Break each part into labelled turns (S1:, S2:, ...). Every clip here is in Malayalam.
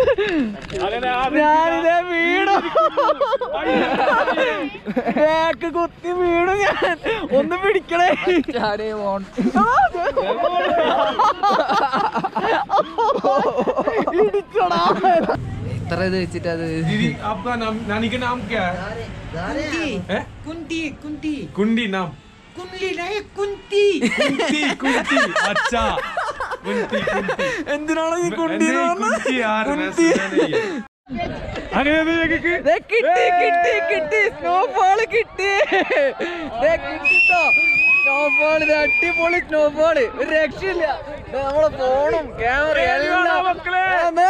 S1: ഞാനിതേ വീണു ബാക്ക് കുത്തി വീണു ഞാൻ ഒന്ന് പിടിക്കണേ ഇടിച്ചോടാ
S2: എത്ര ഇത് വെച്ചിട്ട് അത്
S3: दीदी आपका नाम नानी का नाम क्या है हैं?
S4: कुंती कुंती
S3: कुंडी नाम
S4: कुंडली नहीं कुंती
S3: कुंती कुंती अच्छा कुंती कुंती
S1: എന്തിനാണ് ഈ കുണ്ടി
S3: नहीं, कुंती यार मैं सुना नहीं है अरे अरे ये क्या-
S1: ദേ കിട്ടി കിട്ടി കിട്ടി സ്നോഫോൾ കിട്ടി ദേ കിട്ടിട്ടോ സ്നോഫോൾ ഇത് അടിപൊളി സ്നോഫോൾ ഒരു രക്ഷയില്ല ദേ നമ്മളെ ഫോണും ക്യാമറ എല്ലാം
S3: മക്കളെ.
S1: ആന്നേ.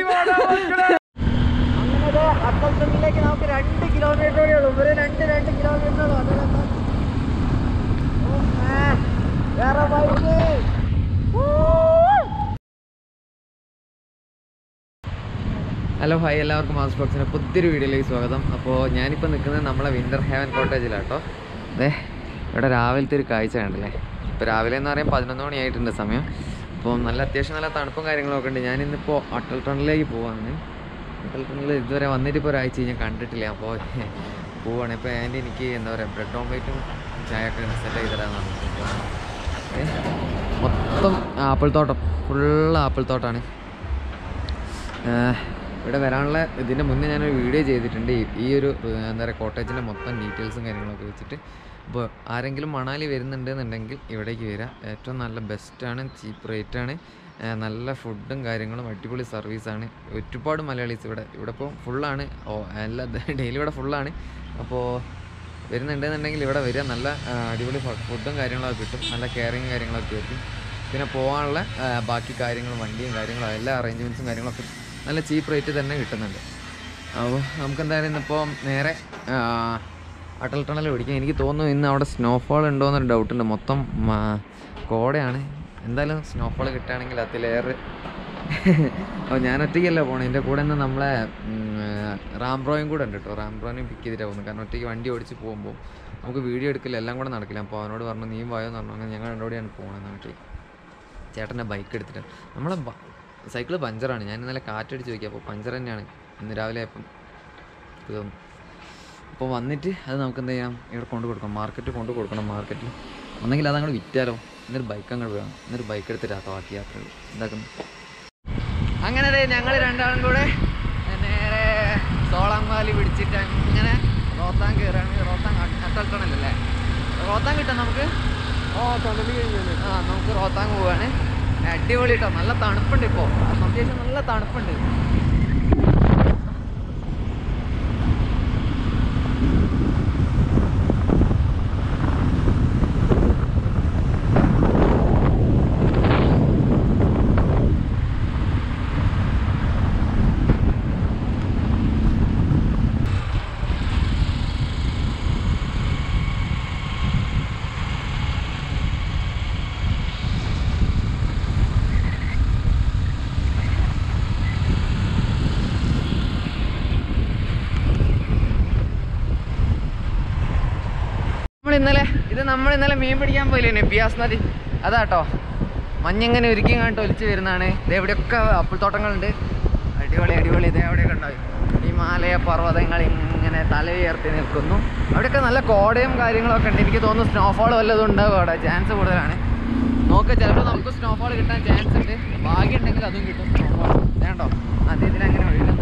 S1: അങ്ങനെ ദേ അട്ടൽ ടണലിലേക്ക് നമുക്ക് രണ്ട് കിലോമീറ്റർ കൂടെ ഉള്ളൂ ഇവര് രണ്ട് രണ്ട് കിലോമീറ്റർ ഉള്ളൂ അതിലെന്താ? ഓ, ആ, വേറെ ബൈക്ക്
S2: ഹലോ ഹായ് എല്ലാവർക്കും മാസ് ബോക്സിൻ്റെ പുതിയൊരു വീഡിയോയിലേക്ക് സ്വാഗതം അപ്പോൾ ഞാനിപ്പോൾ നിൽക്കുന്നത് നമ്മളെ വിൻ്റർ ഹെവൻ കോട്ടേജിലാട്ടോ അതെ ഇവിടെ രാവിലത്തെ ഒരു കാഴ്ച കണ്ടില്ലേ ഇപ്പോൾ രാവിലെ എന്ന് പറയുമ്പോൾ പതിനൊന്ന് മണിയായിട്ടുണ്ട് സമയം അപ്പോൾ നല്ല അത്യാവശ്യം നല്ല തണുപ്പും കാര്യങ്ങളൊക്കെ ഉണ്ട് ഞാനിന്നിപ്പോൾ അട്ടൽ ടണലിലേക്ക് പോവാണ് അട്ടൽ ടണലിൽ ഇതുവരെ വന്നിട്ട് ഇപ്പോൾ ഒരാഴ്ച ഞാൻ കണ്ടിട്ടില്ല അപ്പോൾ പോവാണ് ഇപ്പോൾ ആൻറ്റി എനിക്ക് എന്താ പറയുക ബ്രെഡ് ഓംലേറ്റും ചായ ഒക്കെ സെറ്റ് ചെയ്ത് തരാമെന്നാണ് ഏ, മൊത്തം ആപ്പിൾ തോട്ടം ഫുള്ള് ആപ്പിൾ തോട്ടമാണ് ആഹ് ഇവിടെ വരാനുള്ള ഇതിൻ്റെ മുന്നേ ഞാനൊരു വീഡിയോ ചെയ്തിട്ടുണ്ട് ഈ- ഈ ഒരു ഏഹ് എന്താ പറയുക കോട്ടേജിൻ്റെ മൊത്തം ഡീറ്റെയിൽസും കാര്യങ്ങളൊക്കെ വെച്ചിട്ട് അപ്പോൾ ആരെങ്കിലും മണാലി വരുന്നുണ്ടെന്നുണ്ടെങ്കിൽ ഇവിടേക്ക് വരാം ഏറ്റവും നല്ല ബെസ്റ്റാണ് ചീപ്പ് റേറ്റാണ് നല്ല ഫുഡും കാര്യങ്ങളും അടിപൊളി സർവീസാണ് ഒരുപാട് മലയാളീസ് ഇവിടെ ഇവിടെ ഇപ്പോൾ ഫുള്ളാണ് ഓ എല്ലാ ഡെയിലി ഇവിടെ ഫുള്ളാണ് അപ്പോൾ വരുന്നുണ്ടെന്നുണ്ടെങ്കിൽ ഇവിടെ വരിക നല്ല ആ, അടിപൊളി ഫുഡും കാര്യങ്ങളൊക്കെ കിട്ടും നല്ല കെയറിങ് കാര്യങ്ങളൊക്കെ ആയിരിക്കും പിന്നെ പോകാനുള്ള ആ, ബാക്കി കാര്യങ്ങളും വണ്ടിയും കാര്യങ്ങളും എല്ലാ അറേഞ്ച്മെൻറ്റ്സും കാര്യങ്ങളൊക്കെ നല്ല ചീപ്പ് റേറ്റ് തന്നെ കിട്ടുന്നുണ്ട് അപ്പോൾ നമുക്ക് എന്തായാലും ഇന്നിപ്പോൾ നേരെ ആ, അട്ടൽ ടണൽ പിടിക്കാം എനിക്ക് തോന്നുന്നു ഇന്ന് അവിടെ സ്നോഫോൾ ഉണ്ടോ എന്നൊരു ഡൗട്ട് ഉണ്ട് മൊത്തം മ- കോടയാണ് എന്തായാലും സ്നോഫോൾ കിട്ടുകയാണെങ്കിൽ അതിലേറെ അപ്പോൾ ഞാൻ ഒറ്റയ്ക്കല്ല പോണേ എൻ്റെ കൂടെ നിന്ന് നമ്മളെ റാംബ്രോയും കൂടെ ഉണ്ട് കേട്ടോ റാംബ്രോനെയും പിക്ക് ചെയ്തിട്ടാണ് പോകുന്നത് കാരണം ഒറ്റയ്ക്ക് വണ്ടി ഓടിച്ച് പോകുമ്പോൾ നമുക്ക് വീഡിയോ എടുക്കില്ല എല്ലാം കൂടെ നടക്കില്ല അപ്പോൾ അവനോട് പറഞ്ഞു നീയും വായോ എന്ന് പറഞ്ഞു അങ്ങനെ ഞങ്ങൾ രണ്ടോടെയാണ് പോകുന്നത് നാട്ടിൽ ചേട്ടൻ്റെ ബൈക്ക് എടുത്തിട്ട് നമ്മളെ സൈക്കിള് പഞ്ചറാണ് ഞാൻ ഇന്നലെ കാറ്റടിച്ച് നോക്കി അപ്പോൾ പഞ്ചർ തന്നെയാണ് ഇന്ന് രാവിലെ ആയപ്പം ഇത് തോന്നുന്നു അപ്പോൾ വന്നിട്ട് അത് നമുക്ക് എന്ത് ചെയ്യാം ഇവിടെ കൊണ്ട് കൊടുക്കണം മാർക്കറ്റ് കൊണ്ട് കൊടുക്കണം മാർക്കറ്റിൽ ഒന്നെങ്കിൽ അതങ്ങോട്ട് വിറ്റാലോ എന്നൊരു ബൈക്ക് അങ്ങോട്ട് വേണം എന്നൊരു ബൈക്ക് എടുത്തിട്ടാട്ടോ ബാക്കി യാത്രകൾ എന്താക്കുന്നു അങ്ങനെ ദേ ഞങ്ങൾ രണ്ടാളും കൂടെ നേരെ സോളാം വാലി പിടിച്ചിട്ട് അങ്ങനെ റോത്താൻ കയറാണ് റോത്താൻ അട്ടൽ ടണലല്ലേ റോത്താൻ കിട്ടാം നമുക്ക്
S3: ആ തണല് കഴിഞ്ഞാല്
S2: ആ നമുക്ക് റോത്താങ് പോവാണ് അടിപൊളി കേട്ടോ നല്ല തണുപ്പുണ്ട് ഇപ്പോൾ അത്യാവശ്യം നല്ല തണുപ്പുണ്ട് നമ്മൾ ഇന്നലെ ഇത് നമ്മൾ ഇന്നലെ മീൻ പിടിക്കാൻ പോയില്ലേ നെബിയാസ് നദി അതാട്ടോ മഞ്ഞിങ്ങനെ ഒരുക്കി കണ്ട് ഒലിച്ച് വരുന്നതാണ് ഇത് എവിടെയൊക്കെ അപ്പിൾത്തോട്ടങ്ങളുണ്ട് അടിപൊളി അടിപൊളി ഇത് എവിടെയൊക്കെ ഉണ്ടാവും ഹിമാലയ പർവ്വതങ്ങൾ ഇങ്ങനെ തല ഉയർത്തി നിൽക്കുന്നു അവിടെയൊക്കെ നല്ല കോടയും കാര്യങ്ങളൊക്കെ ഉണ്ട് എനിക്ക് തോന്നുന്നു സ്നോഫോൾ വല്ലതും ഉണ്ടാവും അവിടെ ചാൻസ് കൂടുതലാണ് നോക്ക് ചിലപ്പോൾ നമുക്ക് സ്നോഫോൾ കിട്ടാൻ ചാൻസ് ഉണ്ട് ഭാഗ്യം ഉണ്ടെങ്കിൽ അതും കിട്ടും സ്നോഫോൾ വേണ്ടോ അത് ഇതിലങ്ങനെ ഒഴുകുന്നുണ്ട്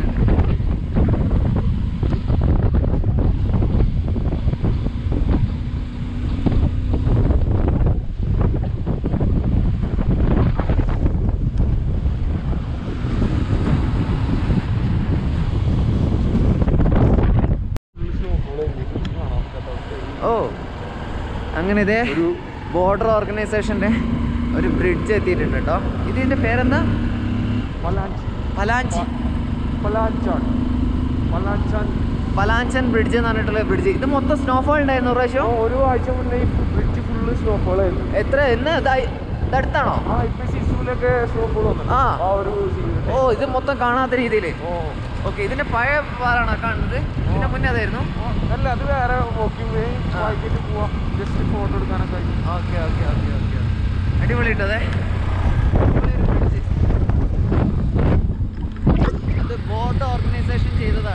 S2: ഓ അങ്ങനെ ഇതേ ബോർഡർ ഓർഗനൈസേഷൻ്റെ ഒരു ബ്രിഡ്ജ് എത്തിയിട്ടുണ്ട് കേട്ടോ ഇതിൻ്റെ പേരെന്താ പലാഞ്ചി
S3: പലാച്ചാൻ പലാച്ചാൻ
S2: പലാഞ്ചൻ ബ്രിഡ്ജ് എന്ന് പറഞ്ഞിട്ടുള്ള ബ്രിഡ്ജ് ഇത് മൊത്തം സ്നോഫോൾ ഉണ്ടായിരുന്നു ഒരു പ്രാവശ്യം
S3: ഒരു ആഴ്ച മുന്നേ ഈ ബ്രിഡ്ജ് ഫുള്ള് സ്നോഫോൾ ആയിരുന്നു
S2: എത്ര എന്ന് ഇതായി- ഇതടുത്താണോ
S3: ആ ഇപ്പൊ സിസുവിലൊക്കെ സ്നോഫോൾ വന്നു
S2: ആ.
S3: ആ ഒരു season.
S2: ഓ ഇത് മൊത്തം കാണാത്ത രീതിയിൽ
S3: ഓ
S2: ഓക്കെ ഇതിന്റെ പഴയ പാറാണോ കാണുന്നത് ഇതിന്റെ മുന്നേ അതായിരുന്നു
S3: അല്ല അത് വേറെ walking way വായിക്കിട്ട് പോവാ ജസ്റ്റ് ഫോട്ടോ എടുക്കാനൊക്കെ ആയിട്ട്.
S2: ഓക്കെ ഓക്കെ ഓക്കെ ഓക്കെ അടിപൊളി ഇട്ടതേ ഇത്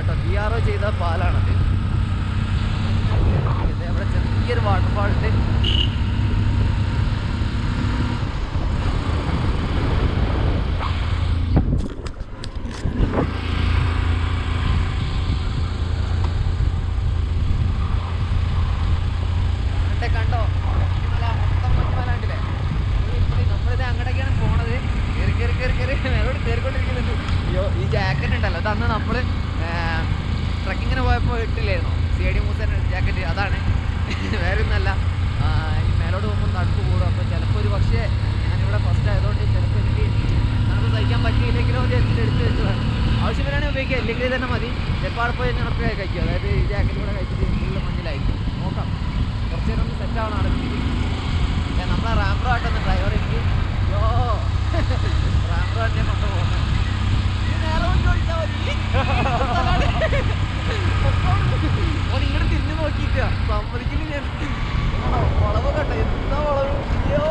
S2: കേട്ടോ ബി ആർ ഒ ചെയ്ത പാലാണത് ഇത് ഇവിടെ ചെറിയൊരു വാട്ടർഫാൾ ഉണ്ട് കണ്ടേ കണ്ടോ മല മൊത്തം മഞ്ഞുമല കണ്ടില്ലേ ഇനി നമ്മളിത് അങ്ങോട്ടേക്കാണ് പോണത് കയറി കയറി കയറി കയറി മേലോട്ട് കയറിക്കൊണ്ടിരിക്കുന്നുണ്ട് അയ്യോ ഈ ജാക്കറ്റ് ഉണ്ടല്ലോ അത് അന്ന് നമ്മൾ ട്രക്കിങ്ങിന് പോയപ്പോൾ ഇട്ടില്ലായിരുന്നു സി ഡി മൂസേൻ്റെ ജാക്കറ്റ് അതാണ് വേറെ ഒന്നല്ല ആ, ഈ മേലോട്ട് പോകുമ്പോൾ തണുപ്പ് കൂടും അപ്പോൾ ചിലപ്പോൾ ഒരു പക്ഷേ ഞാനിവിടെ ഫസ്റ്റ് ആയതുകൊണ്ട് ചിലപ്പോൾ എനിക്ക് തണുപ്പ് സഹിക്കാൻ പറ്റിയില്ലെങ്കിലോ ജസ്റ്റ് എടുത്ത് വെച്ചതാണ് ആവശ്യം വരാണെങ്കിൽ ഉപയോഗിക്കുക ഇല്ലെങ്കിൽ തന്നെ മതി ചിലപ്പോൾ അവിടെ പോയി തണുപ്പ് കഴിക്കും അതായത് ഈ ജാക്കറ്റ് കൂടെ കഴിച്ചിട്ട് ഫുള്ള് മഞ്ഞിലായിരിക്കും നോക്കാം കുറച്ച് നേരം ഒന്ന് സെറ്റ് ആവണം അവിടെ ഞാൻ നമ്മളെ റാംബ്രോ ആട്ടെന്ന് ഡ്രൈവർ എനിക്ക് യോ റാംബ്രോ എന്നെ കൊണ്ടുപോകുന്നത് ഇങ്ങോട്ട് തിരിഞ്ഞു നോക്കിയിട്ട് സമ്മതിക്കില്ല ഞാൻ ആണോ? വളവ് കണ്ടോ എന്താ വളവ് അയ്യോ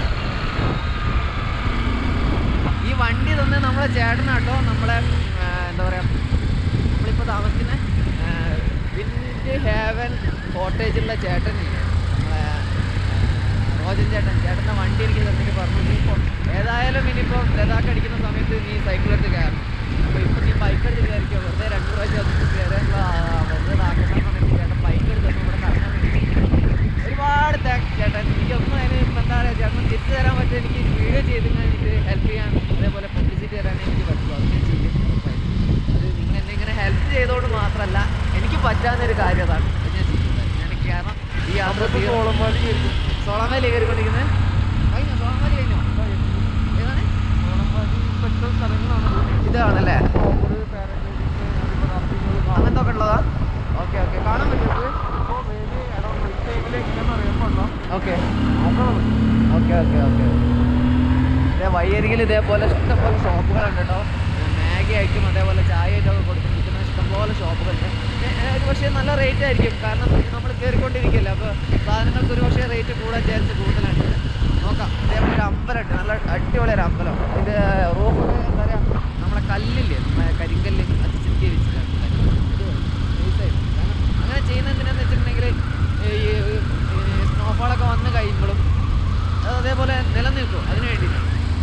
S2: ഈ വണ്ടി തന്നെ നമ്മളെ ചേട്ടനാട്ടോ നമ്മളെ ആ, എന്താ പറയാ നമ്മളിപ്പോൾ താമസിക്കുന്ന വിൻഡ് ഹേവൻ കോട്ടേജുള്ള ചേട്ടനില്ലേ നമ്മളെ റോജൻ ചേട്ടൻ ചേട്ടൻ്റെ വണ്ടി എനിക്ക് തന്നിട്ട് പറഞ്ഞു നീ ഇപ്പോൾ ഏതായാലും ഇനിയിപ്പോൾ ലഡാക്ക് അടിക്കുന്ന സമയത്ത് നീ സൈക്കിൾ എടുത്ത് കയറണം അപ്പോൾ ഇപ്പോൾ നീ ബൈക്ക് എടുത്ത് കയറിക്കോ വെറുതെ രണ്ട് പ്രാവശ്യം അത് കയറാനുള്ള ആ, വെറുതെ ഇതാക്കുന്ന സമയത്ത് ചേട്ടൻ ബൈക്ക് എടുത്ത് തന്നു ഇവിടെ കറങ്ങാൻ വേണ്ടി ഒരുപാട് താങ്ക്സ് ചേട്ടൻ എനിക്കൊന്നും അതിന് ഇപ്പം എന്താ പറയുക ചേട്ടൻ തിരിച്ചു തരാൻ പറ്റും എനിക്ക് വീഡിയോ ചെയ്ത് എനിക്ക് ഹെൽപ്പ് ചെയ്യാൻ അതേപോലെ പബ്ലിസിറ്റി തരാൻ എനിക്ക് പറ്റുള്ളൂ അത് ഞാൻ ചെയ്യും ഉറപ്പായിട്ടും. അത് നിങ്ങൾ എന്നെ ഇങ്ങനെ ഹെൽപ്പ് ചെയ്തതുകൊണ്ട് മാത്രമല്ല എനിക്ക് പറ്റാവുന്നൊരു കാര്യം അതാണ് അത് ഞാൻ ചെയ്യുന്നത് ഞാൻ കാരണം ഈ യാത്ര തീർ-
S3: സോളംവാലി കയറി
S2: സോളാമേലി കയറിക്കൊണ്ടിരിക്കുന്നത് കഴിഞ്ഞോ സോളാമേലി കഴിഞ്ഞോ ഏതാണ്
S3: സോളംവാലി ഇപ്പോഴത്തെ സ്ഥലങ്ങളാണ്
S2: ഇതാണല്ലേ
S3: കോപ്പറ് പാരഗ്ലൈഡിങ്
S2: അങ്ങനത്തെ ഒക്കെ ഉള്ളതാ ഓക്കെ ഓക്കെ കാണാൻ പറ്റുമോ
S3: ഇപ്പോൾ വേലി ഇടം നൈറ്റ് ടൈമിൽ എങ്ങനെയാണെന്ന് അറിയാൻ പാടില്ല
S2: ഓക്കെ
S3: നോക്കണം
S2: ഓക്കെ ഓക്കെ ഓക്കെ ഇതേ വഴിയരികിൽ ഇതേപോലെ ഇഷ്ടംപോലെ ഷോപ്പുകളുണ്ട് കേട്ടോ മാഗി ആയിട്ടും അതേപോലെ ചായ ആയിട്ടൊക്കെ കൊടുത്ത് നിൽക്കുന്ന ഇഷ്ടംപോലെ ഷോപ്പുകളുണ്ട് ഏ, ഏ, ഒരു പക്ഷേ നല്ല റേറ്റ് ആയിരിക്കും കാരണം നമ്മൾ കയറിക്കൊണ്ടിരിക്കുകയല്ലേ അപ്പോൾ സാധനങ്ങൾക്ക് ഒരു പക്ഷേ റേറ്റ് കൂടാൻ ചാൻസ് കൂടുതലാണ് നോക്കാം ഇതേപോലെ ഒരു അമ്പലമുണ്ട് നല്ല അടിപൊളി ഒരു അമ്പലം ഇത് റൂഫ് എന്താ പറയുക നമ്മളെ കല്ലില്ലേ നമ്മളെ കരിങ്കല്ല് അത് ചെത്തി വെച്ചിട്ടാണ് ഇത് nice ആയിട്ട്. കാരണം അങ്ങനെ ചെയ്യുന്നത് എന്തിനാന്ന് വെച്ചിട്ടുണ്ടെങ്കിൽ ഈ സ്നോഫാളൊക്കെ വന്ന് കഴിയുമ്പോഴും അത് അതേപോലെ നിലനിൽക്കും അതിന് വേണ്ടിയിട്ടാണ്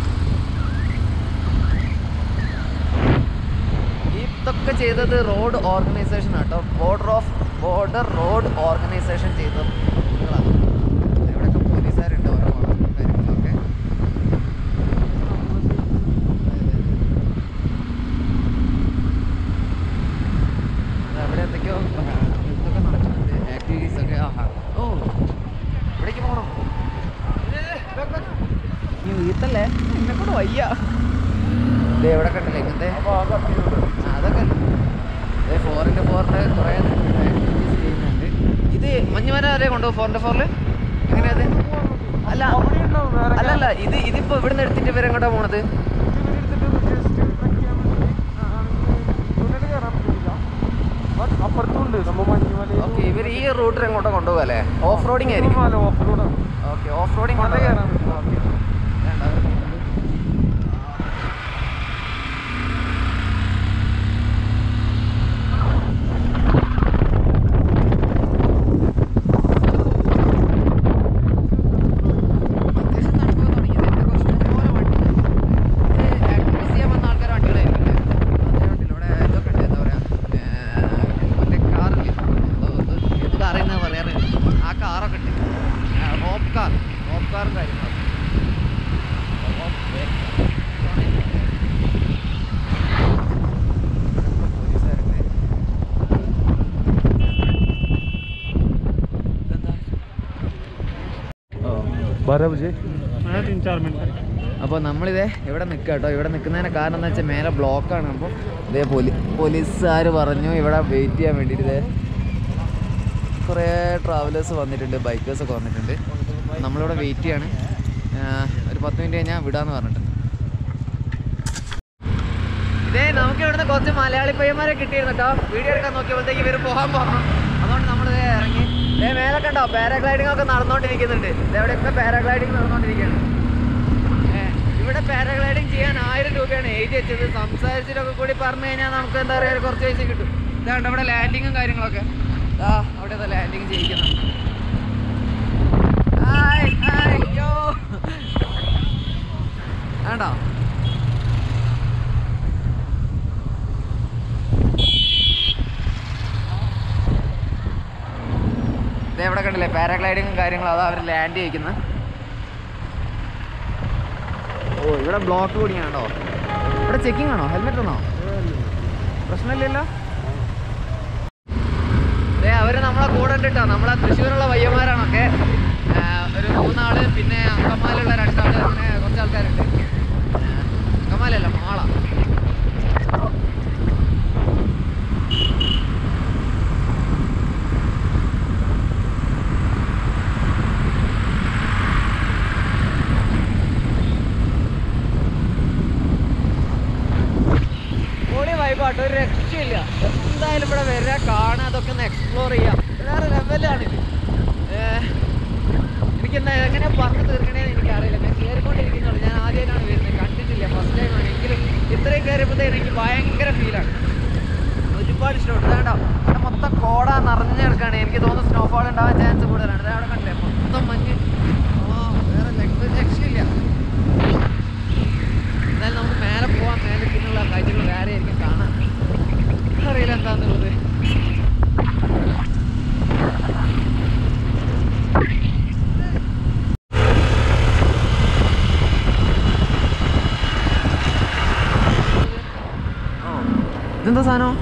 S2: ഇതൊക്കെ ചെയ്തത് റോഡ് ഓർഗനൈസേഷൻ ആട്ടോ border of border road organisation ചെയ്ത ഇതാണ്. ഇവിടെയൊക്കെ പോലീസുകാരുണ്ട് ഓരോ വളവും കാര്യങ്ങളൊക്കെ അത് അവിടെ എന്തൊക്കെയോ ആ, ഇതൊക്കെ നടക്കുന്നുണ്ട് ആക്ടിവിറ്റീസ് ഒക്കെ ആഹാ ഓ ഇവിടേക്ക് പോകണം നീ വീട്ടല്ലേ എന്നെ കൂടെ വയ്യ ഇത് എവിടെ കണ്ടില്ല ഇങ്ങനത്തെ
S3: അപ്പോൾ ആ കത്തിയിലുണ്ട്
S2: ആ, അതൊക്കെ ഉണ്ട് ഫോറിൻ്റെ ഫോറിൻ്റെ കുറേ ആക്ടിവിറ്റീസ് ചെയ്യുന്നുണ്ട് ഇത് മഞ്ഞുമല വരെ കൊണ്ടുപോകും ഫോറിൻ്റെ ഫോറിൽ എങ്ങനെയത് അല്ല
S3: അവിടെ ഉണ്ടാവും വേറെ
S2: അല്ല അല്ല ഇത് ഇതിപ്പോൾ ഇവിടുന്ന് എടുത്തിട്ട് ഇവരെ എങ്ങോട്ടാ പോണത്
S3: അപ്പുറത്തുണ്ട് നമ്മ മഞ്ഞുമല
S2: ഓക്കെ ഇവർ ഈ റൂട്ടിൽ എങ്ങോട്ടാ കൊണ്ടുപോകുക അല്ലേ ഓഫ് റോഡിങ് ആയിരിക്കും
S3: ഓഫ് റോഡാണ്
S2: ഓക്കെ ഓഫ് റോഡിങ്
S3: മല കയറാൻ പറ്റും.
S2: ഓക്കെ വേണ്ട അത്യാവശ്യം തണുപ്പ് തുടങ്ങിയത് എൻ്റെ കുറച്ച് പോലെ വണ്ടി ഇത് ആക്ടിവിറ്റീസ് ചെയ്യാൻ വന്ന ആൾക്കാർ വണ്ടികളായിരിക്കും അതേ വണ്ടിയിൽ ഇവിടെ ഇതൊക്കെ ഉണ്ട് എന്താ പറയുക മറ്റേ കാറില്ലേ എന്ത് കാറെന്നാ പറയാറ് ആ കാറൊക്കെ ഉണ്ട് ഹോപ്പ് കാർ ഹോപ്പ് കാറും കാര്യങ്ങളും പോലീസുകാരുണ്ട് ഇതെന്താ
S3: बारह बजे तीन चार मिनट
S2: അപ്പോൾ നമ്മളിതേ ഇവിടെ നിൽക്കുക കേട്ടോ ഇവിടെ നിൽക്കുന്നതിന് കാരണം എന്താ വെച്ചാൽ മേലെ ബ്ലോക്കാണ് അപ്പോൾ ഇതേ പോലീ പോലീസുകാർ പറഞ്ഞു ഇവിടെ വെയിറ്റ് ചെയ്യാൻ വേണ്ടിയിട്ട് ഇതേ കുറേ ട്രാവലേഴ്സ് വന്നിട്ടുണ്ട് ബൈക്കേഴ്സൊക്കെ വന്നിട്ടുണ്ട് നമ്മളിവിടെ വെയിറ്റ് ചെയ്യാണ് ആ, ഒരു പത്ത് മിനിറ്റ് കഴിഞ്ഞാൽ വിടാന്ന് പറഞ്ഞിട്ടുണ്ട് ഇതേ നമുക്ക് ഇവിടുന്ന് കുറച്ച് മലയാളി പയ്യന്മാരെ കിട്ടിയിരുന്നു കേട്ടോ വീഡിയോ എടുക്കാൻ നോക്കിയപ്പോഴത്തേക്ക് ഇവർ പോകാൻ പറഞ്ഞു അതുകൊണ്ട് നമ്മൾ ഇറങ്ങി ദേ മേലെ കണ്ടോ പാരാഗ്ലൈഡിംഗ് ഒക്കെ നടന്നുകൊണ്ടിരിക്കുന്നുണ്ട് ദേ ഇവിടെയൊക്കെ പാരാഗ്ലൈഡിംഗ് നടന്നുകൊണ്ടിരിക്കുകയാണ് ഏ, ഇവിടെ പാരാഗ്ലൈഡിംഗ് ചെയ്യാൻ ആയിരം രൂപയാണ് എഴുതി വെച്ചത് സംസാരിച്ചിട്ടൊക്കെ കൂടി പറഞ്ഞു കഴിഞ്ഞാൽ നമുക്ക് എന്താ പറയുക കുറച്ച് പൈസ കിട്ടും ഇതാണ്ട് ഇവിടെ ലാൻഡിങ്ങും കാര്യങ്ങളൊക്കെ ആ അവിടെ ലാൻഡിങ് ചെയ്യിക്കുന്നു ഹായ് ഹായ് യോ വേണ്ടോ ഇത് എവിടെ കണ്ടില്ലേ പാരാഗ്ലൈഡിങ്ങും കാര്യങ്ങളും അതാ അവർ ലാൻഡ് ചെയ്യിക്കുന്നത് ഓ ഇവിടെ ബ്ലോക്ക് കൂടിയാണോ ഇവിടെ ചെക്കിംഗ് ആണോ ഹെൽമെറ്റ് ആണോ പ്രശ്നമില്ലല്ലോ ദേ അവര് നമ്മളെ കൂടെ ഉണ്ട് കേട്ടോ നമ്മളെ തൃശ്ശൂരുള്ള പയ്യന്മാരാണൊക്കെ ആ, ഒരു മൂന്നാള് പിന്നെ അങ്കമാലുള്ള രണ്ടാള് അങ്ങനെ കുറച്ച് ആൾക്കാരുണ്ട് ആ, അങ്കമാലല്ല മാള പൊളി വൈബാട്ടോ ഒരു രക്ഷയില്ല എന്തായാലും ഇവിടെ വരിക കാണാം അതൊക്കെ ഒന്ന് എക്സ്പ്ലോർ ചെയ്യാം വേറെ ലെവലാണിത് എനിക്ക് എന്താ എങ്ങനെ പറഞ്ഞു തീർക്കണേന്ന് എനിക്കറിയില്ല ഞാൻ കയറിക്കൊണ്ടിരിക്കുന്നുള്ളൂ ഞാൻ ആദ്യമായിട്ടാണ് വരുന്നത് കണ്ടിട്ടില്ല ഫസ്റ്റ് ടൈം ആണ് എങ്കിലും ഇത്രയും കയറിയപ്പോഴത്തേക്ക് എനിക്ക് ഭയങ്കര ഫീലാണ് ഒരുപാട് ഇഷ്ടപ്പെട്ടു ഇതാണ്ടോ ഇവിടെ മൊത്തം കോട നിറഞ്ഞു കിടക്കുകയാണ് എനിക്ക് തോന്നുന്നു സ്നോഫോൾ ഉണ്ടാവാൻ ചാൻസ് കൂടുതലാണ് ഇത് അവിടെ കണ്ടില്ലേ മൊത്തം മഞ്ഞ് ആ വേറെ ലെഗ് ഒരു രക്ഷയില്ല എന്നാലും നമുക്ക് മേലെ പോവാൻ മേലെ പിന്നുള്ള കാഴ്ചകൾ വേറെ ആയിരിക്കും കാണാൻ അറിയില്ല എന്താന്നുള്ളത് ഇതെന്താ സാധനം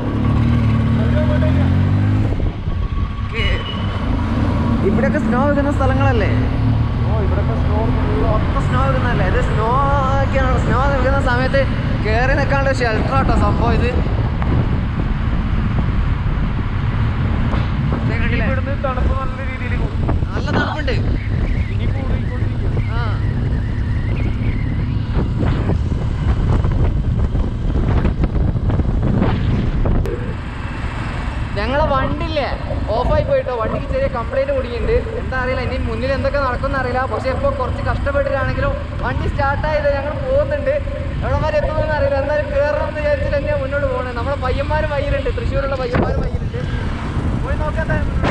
S2: ഇവിടെയൊക്കെ സ്നോ വെക്കുന്ന സ്ഥലങ്ങളല്ലേ
S3: ഓ ഇവിടെയൊക്കെ സ്റ്റോർ
S2: മൊത്തം സ്നോ വെക്കുന്നതല്ലേ ഇത് സ്നോ ഒക്കെയാണ് സ്നോ വെക്കുന്ന സമയത്ത് കയറി നിൽക്കാനുള്ള ഷെൽട്ടർ ആട്ടോ സംഭവം ഇത് ദേ കണ്ടില്ലേ?
S3: ഇവിടുന്ന് തണുപ്പ് നല്ല രീതിയിൽ കൂടും
S2: നല്ല തണുപ്പുണ്ട്
S3: ഇനി കൂടിക്കൊണ്ടിരിക്കും
S2: ആ ഞങ്ങളെ വണ്ടില്ലേ ഓഫായി പോയിട്ടോ വണ്ടിക്ക് ചെറിയ കംപ്ലൈന്റ് കുടിക്കുന്നുണ്ട് എന്താ അറിയില്ല ഇനി മുന്നിൽ എന്തൊക്കെ നടക്കുന്ന അറിയില്ല പക്ഷെ ഇപ്പോൾ കുറച്ച് കഷ്ടപ്പെട്ടിട്ടാണെങ്കിലും വണ്ടി സ്റ്റാർട്ടായത് ഞങ്ങൾ പോകുന്നുണ്ട് എവിടെ വരെ എത്തുമെന്ന് അറിയില്ല എന്തായാലും കയറണം എന്ന് വിചാരിച്ചിട്ട് തന്നെയാണ് മുന്നോട്ട് പോകുന്നത് നമ്മളെ പയ്യന്മാരും വയ്യിലുണ്ട് തൃശ്ശൂരുള്ള പയ്യന്മാരും വയ്യിലുണ്ട് പോയി നോക്കാൻ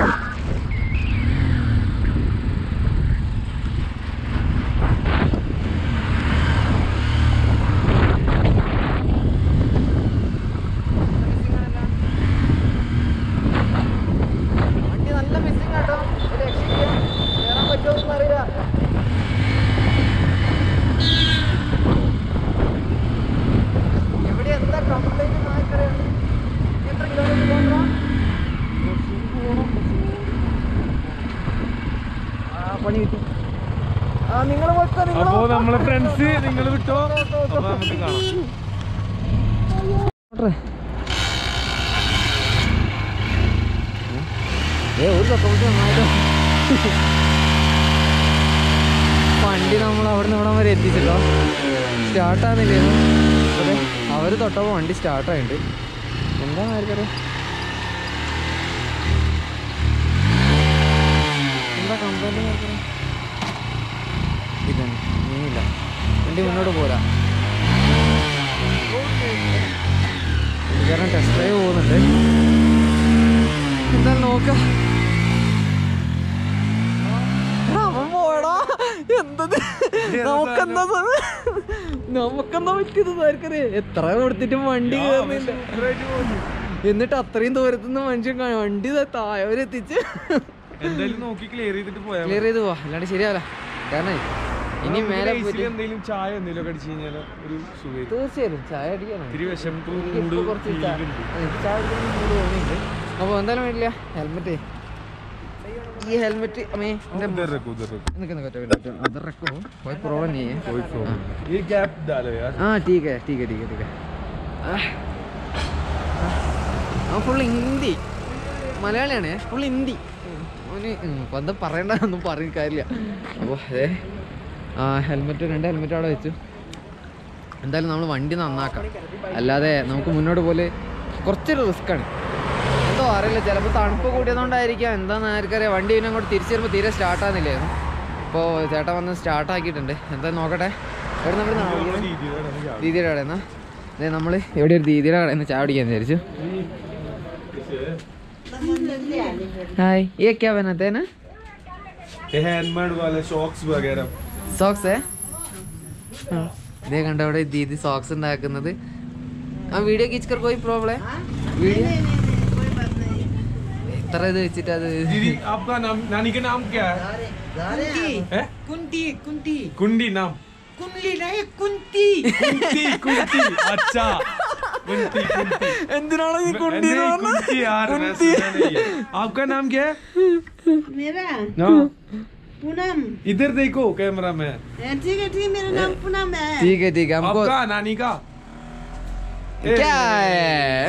S2: വണ്ടി നല്ല മിസ്സിങ് ആട്ടോ ഒരു രക്ഷയില്ല കയറാൻ പറ്റുമോ അറിയില്ല എവിടെ എന്താ കംപ്ലൈന്റ് ആർക്കറിയാം എത്ര കിലോമീറ്റർ പോകണ്ടോ ആ പണി കിട്ടി ആ നിങ്ങൾ വെക്കോ നിങ്ങൾ
S3: അപ്പോ നമ്മളെ ഫ്രണ്ട്സ് നിങ്ങൾ വിട്ടോ അപ്പൊ നമുക്ക് കാണാം
S2: ഏ ഒരു തൊട്ടോട്ട് നന്നായിട്ടോ വണ്ടി നമ്മൾ അവിടെ നിന്ന് ഇവിടെ വരെ എത്തിച്ചല്ലോ സ്റ്റാർട്ടാകുന്നില്ലേ അതെ അവർ തൊട്ടപ്പോൾ വണ്ടി സ്റ്റാർട്ടായിട്ടുണ്ട് എന്താ ആർക്കറിയാം എന്താ കംപ്ലൈൻറ്റ് ആർക്കറിയാം ഇതാണ് നീയില്ല വണ്ടി മുന്നോട്ട് പോരാ കാരണം ടെസ്റ്റ് ഡ്രൈവ് പോകുന്നുണ്ട് എന്താ നോക്കാം അവൻ പോയടാ എന്തത് നമുക്കെന്താ സ- നമുക്കെന്താ പറ്റിയത് ആർക്കറിയാം എത്ര കൊടുത്തിട്ടും വണ്ടി കയറുന്നില്ല എന്നിട്ട് അത്രയും ദൂരത്തുനിന്ന് മനുഷ്യൻ കാ- വണ്ടി ദാ താഴവരെത്തിച്ച്
S3: എന്തായാലും നോക്കി ക്ലിയർ ചെയ്തിട്ട് പോയാൽ
S2: ക്ലിയർ ചെയ്ത് പോവാ അല്ലാണ്ട് ശരിയാവില്ല കാരണം ഇനി മേലെ പോയിട്ട്
S3: എന്തെങ്കിലും ചായ എന്തെങ്കിലും അടിച്ചു കഴിഞ്ഞാൽ ഒരു സുഖം
S2: തീർച്ചയായും ചായ അടിക്കണം
S3: ഇത്തിരി വിഷമപ്പ്
S2: എനിക്ക്
S3: മൂഡ്
S2: ഇപ്പൊ കുറച്ച് ചാ-
S3: ഫീലിംഗ് ഉണ്ട്
S2: എനിക്ക് ചായ കുടിക്കാൻ മൂഡ് തോന്നിയിട്ടുണ്ട് അപ്പോൾ എന്തായാലും വേണ്ടില്ല ഹെൽമെറ്റ് ഈ ഹെൽമെറ്റ് അമ്മേ എൻ്റെ
S3: उधर रखो उधर रखो
S2: निकल निकल निकल उधर रखो कोई प्रॉब्लम नहीं है
S3: कोई प्रॉब्लम ये गैप डालो यार
S2: हाँ ठीक है ठीक है ठीक है ठीक है അവൻ ഫുൾ ഹിന്ദി മലയാളിയാണ് ഫുൾ ഹിന്ദി അവന് ഇപ്പം എന്താ പറയണ്ടെന്നൊന്നും പറഞ്ഞ കാര്യമില്ല അപ്പോൾ അതെ ആ ഹെൽമെറ്റ് രണ്ട് ഹെൽമെറ്റ് അവിടെ വെച്ചു എന്തായാലും നമ്മൾ വണ്ടി നന്നാക്കാം അല്ലാതെ നമുക്ക് മുന്നോട്ട് പോലെ കുറച്ചൊരു റിസ്ക്കാണ് എന്തോ അറിയില്ല ചിലപ്പോൾ തണുപ്പ് കൂടിയതുകൊണ്ടായിരിക്കാം എന്താണെന്ന് ആർക്കറിയാം വണ്ടി പിന്നെ അങ്ങോട്ട് തിരിച്ചു വരുമ്പോൾ തീരെ സ്റ്റാർട്ടാകുന്നില്ലായിരുന്നു ഇപ്പോൾ ചേട്ടൻ വന്ന് സ്റ്റാർട്ടാക്കിയിട്ടുണ്ട് എന്തായാലും നോക്കട്ടെ എവിടെ നമ്മൾ
S3: രീതിയിലാണ്
S2: ദീദിയുടെ കടയിൽ നിന്നാ അതെ നമ്മൾ ഇവിടെ ഒരു ദീദിയുടെ കടയിൽ നിന്ന് ചായ കുടിക്കാൻ വിചാരിച്ചു हाय ये क्या बनाते हैं ना
S3: ये हैंडमेड वाले शॉक्स वगैरह
S2: സോക്സ് ഇതേ കണ്ട അവിടെ ദീദി സോക്സ് ഉണ്ടാക്കുന്നത് ആ വീഡിയോ കിച്ചർ പോയി പ്രോബ്ലം വീഡിയോ ഇത്ര ഇത് വെച്ചിട്ട് അത്
S3: दीदी आपका नाम नानी का नाम क्या है
S4: कुंती
S3: हैं?
S4: कुंती कुंती
S3: कुंडी नाम
S4: कुंडली नहीं कुंती
S3: कुंती कुंती अच्छा कुंती कुंती
S2: എന്തിനാണ് ഈ
S3: नहीं, कुंती यार मैं सुना नहीं है आपका नाम क्या है
S5: मेरा
S3: ना
S5: पूनम
S3: इधर देखो कैमरा में
S5: ठीक है ठीक है मेरा नाम पूनम है
S2: ठीक है ठीक है हमको
S3: आपका नानी का
S2: क्या है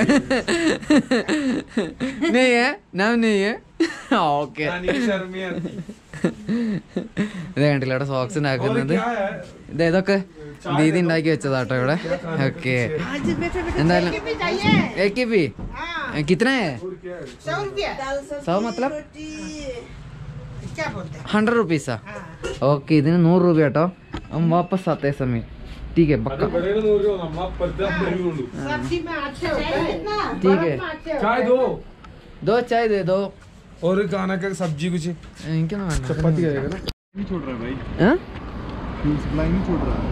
S2: नहीं है नाम नहीं है ഓക്കെ
S3: नानी की शर्मी आती
S2: ഇത് കണ്ടില്ല ഇവിടെ സോക്സ്
S3: और
S2: ഉണ്ടാക്കുന്നത്
S3: क्या है
S2: ഇത് ഇതൊക്കെ ദീദി ഉണ്ടാക്കി വെച്ചതാട്ടോ ഇവിടെ ഓക്കെ
S5: आज बैठे बैठे
S2: എന്തായാലും
S5: भी चाहिए
S2: एक ही भी
S5: हाँ
S2: कितना है
S3: और क्या है
S4: सौ रुपया
S5: दाल
S2: सौ मतलब
S5: रोटी
S4: क्या बोलते हैं
S2: ഹൺഡ്രഡ് റുപ്പീസാ ഓക്കെ ഇതിന് നൂറ് രൂപ കേട്ടോ हम वापस आते हैं समय ठीक है
S3: അത്
S2: पक्का
S3: ഇവിടെ നൂറ് രൂപ നമ്മളെ അപ്പുറത്തെ അമ്പത് രൂപ ഉള്ളൂ
S4: सब्जी में अच्छे होता है
S5: कितना
S2: ठीक है
S3: चाय दो
S2: दो चाय दे दो
S3: और खाना का सब्जी कुछ
S2: എനിക്കൊന്നും വേണ്ട
S3: चपाती खाएगा ना नहीं छोड़ रहा है भाई
S2: हाँ?
S3: फ्यूल सप्लाई नहीं छोड़ रहा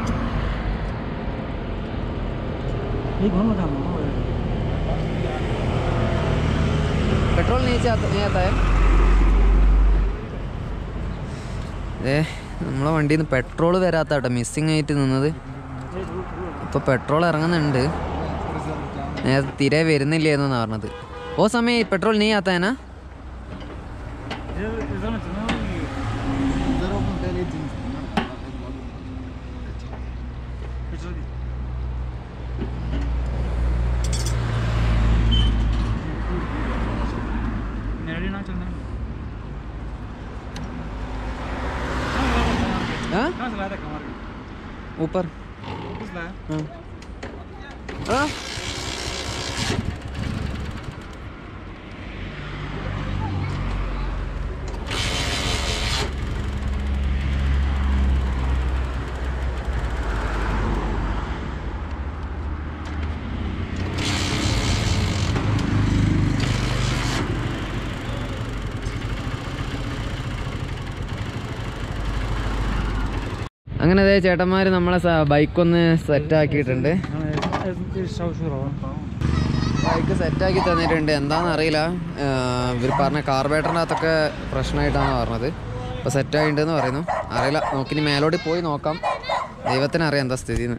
S2: പെട്രോൾ നീച്ച नहीं आता है ഏ നമ്മളെ വണ്ടിയിൽ നിന്ന് പെട്രോൾ വരാത്ത കേട്ടോ മിസ്സിങ് ആയിട്ട് നിന്നത് ഇപ്പോൾ പെട്രോൾ ഇറങ്ങുന്നുണ്ട് നേരത്തെ തിരെ വരുന്നില്ല എന്നാണ് പറഞ്ഞത് ഓ സമയം പെട്രോൾ നീ ആത്ത है ना हाँ? ऊपर हाँ हाँ? അങ്ങനെ അതെ ചേട്ടന്മാർ നമ്മളെ ബൈക്കൊന്ന് സെറ്റാക്കിയിട്ടുണ്ട് ബൈക്ക് സെറ്റാക്കി തന്നിട്ടുണ്ട് എന്താണെന്ന് അറിയില്ല ഇവർ പറഞ്ഞ കാർബേറ്ററിൻ്റെ അകത്തൊക്കെ പ്രശ്നമായിട്ടാണ് പറഞ്ഞത് ഇപ്പോൾ സെറ്റായിട്ടുണ്ടെന്ന് പറയുന്നു അറിയില്ല നോക്കിനി മേലോട്ട് പോയി നോക്കാം ദൈവത്തിന് അറിയാം എന്താ സ്ഥിതിന്ന്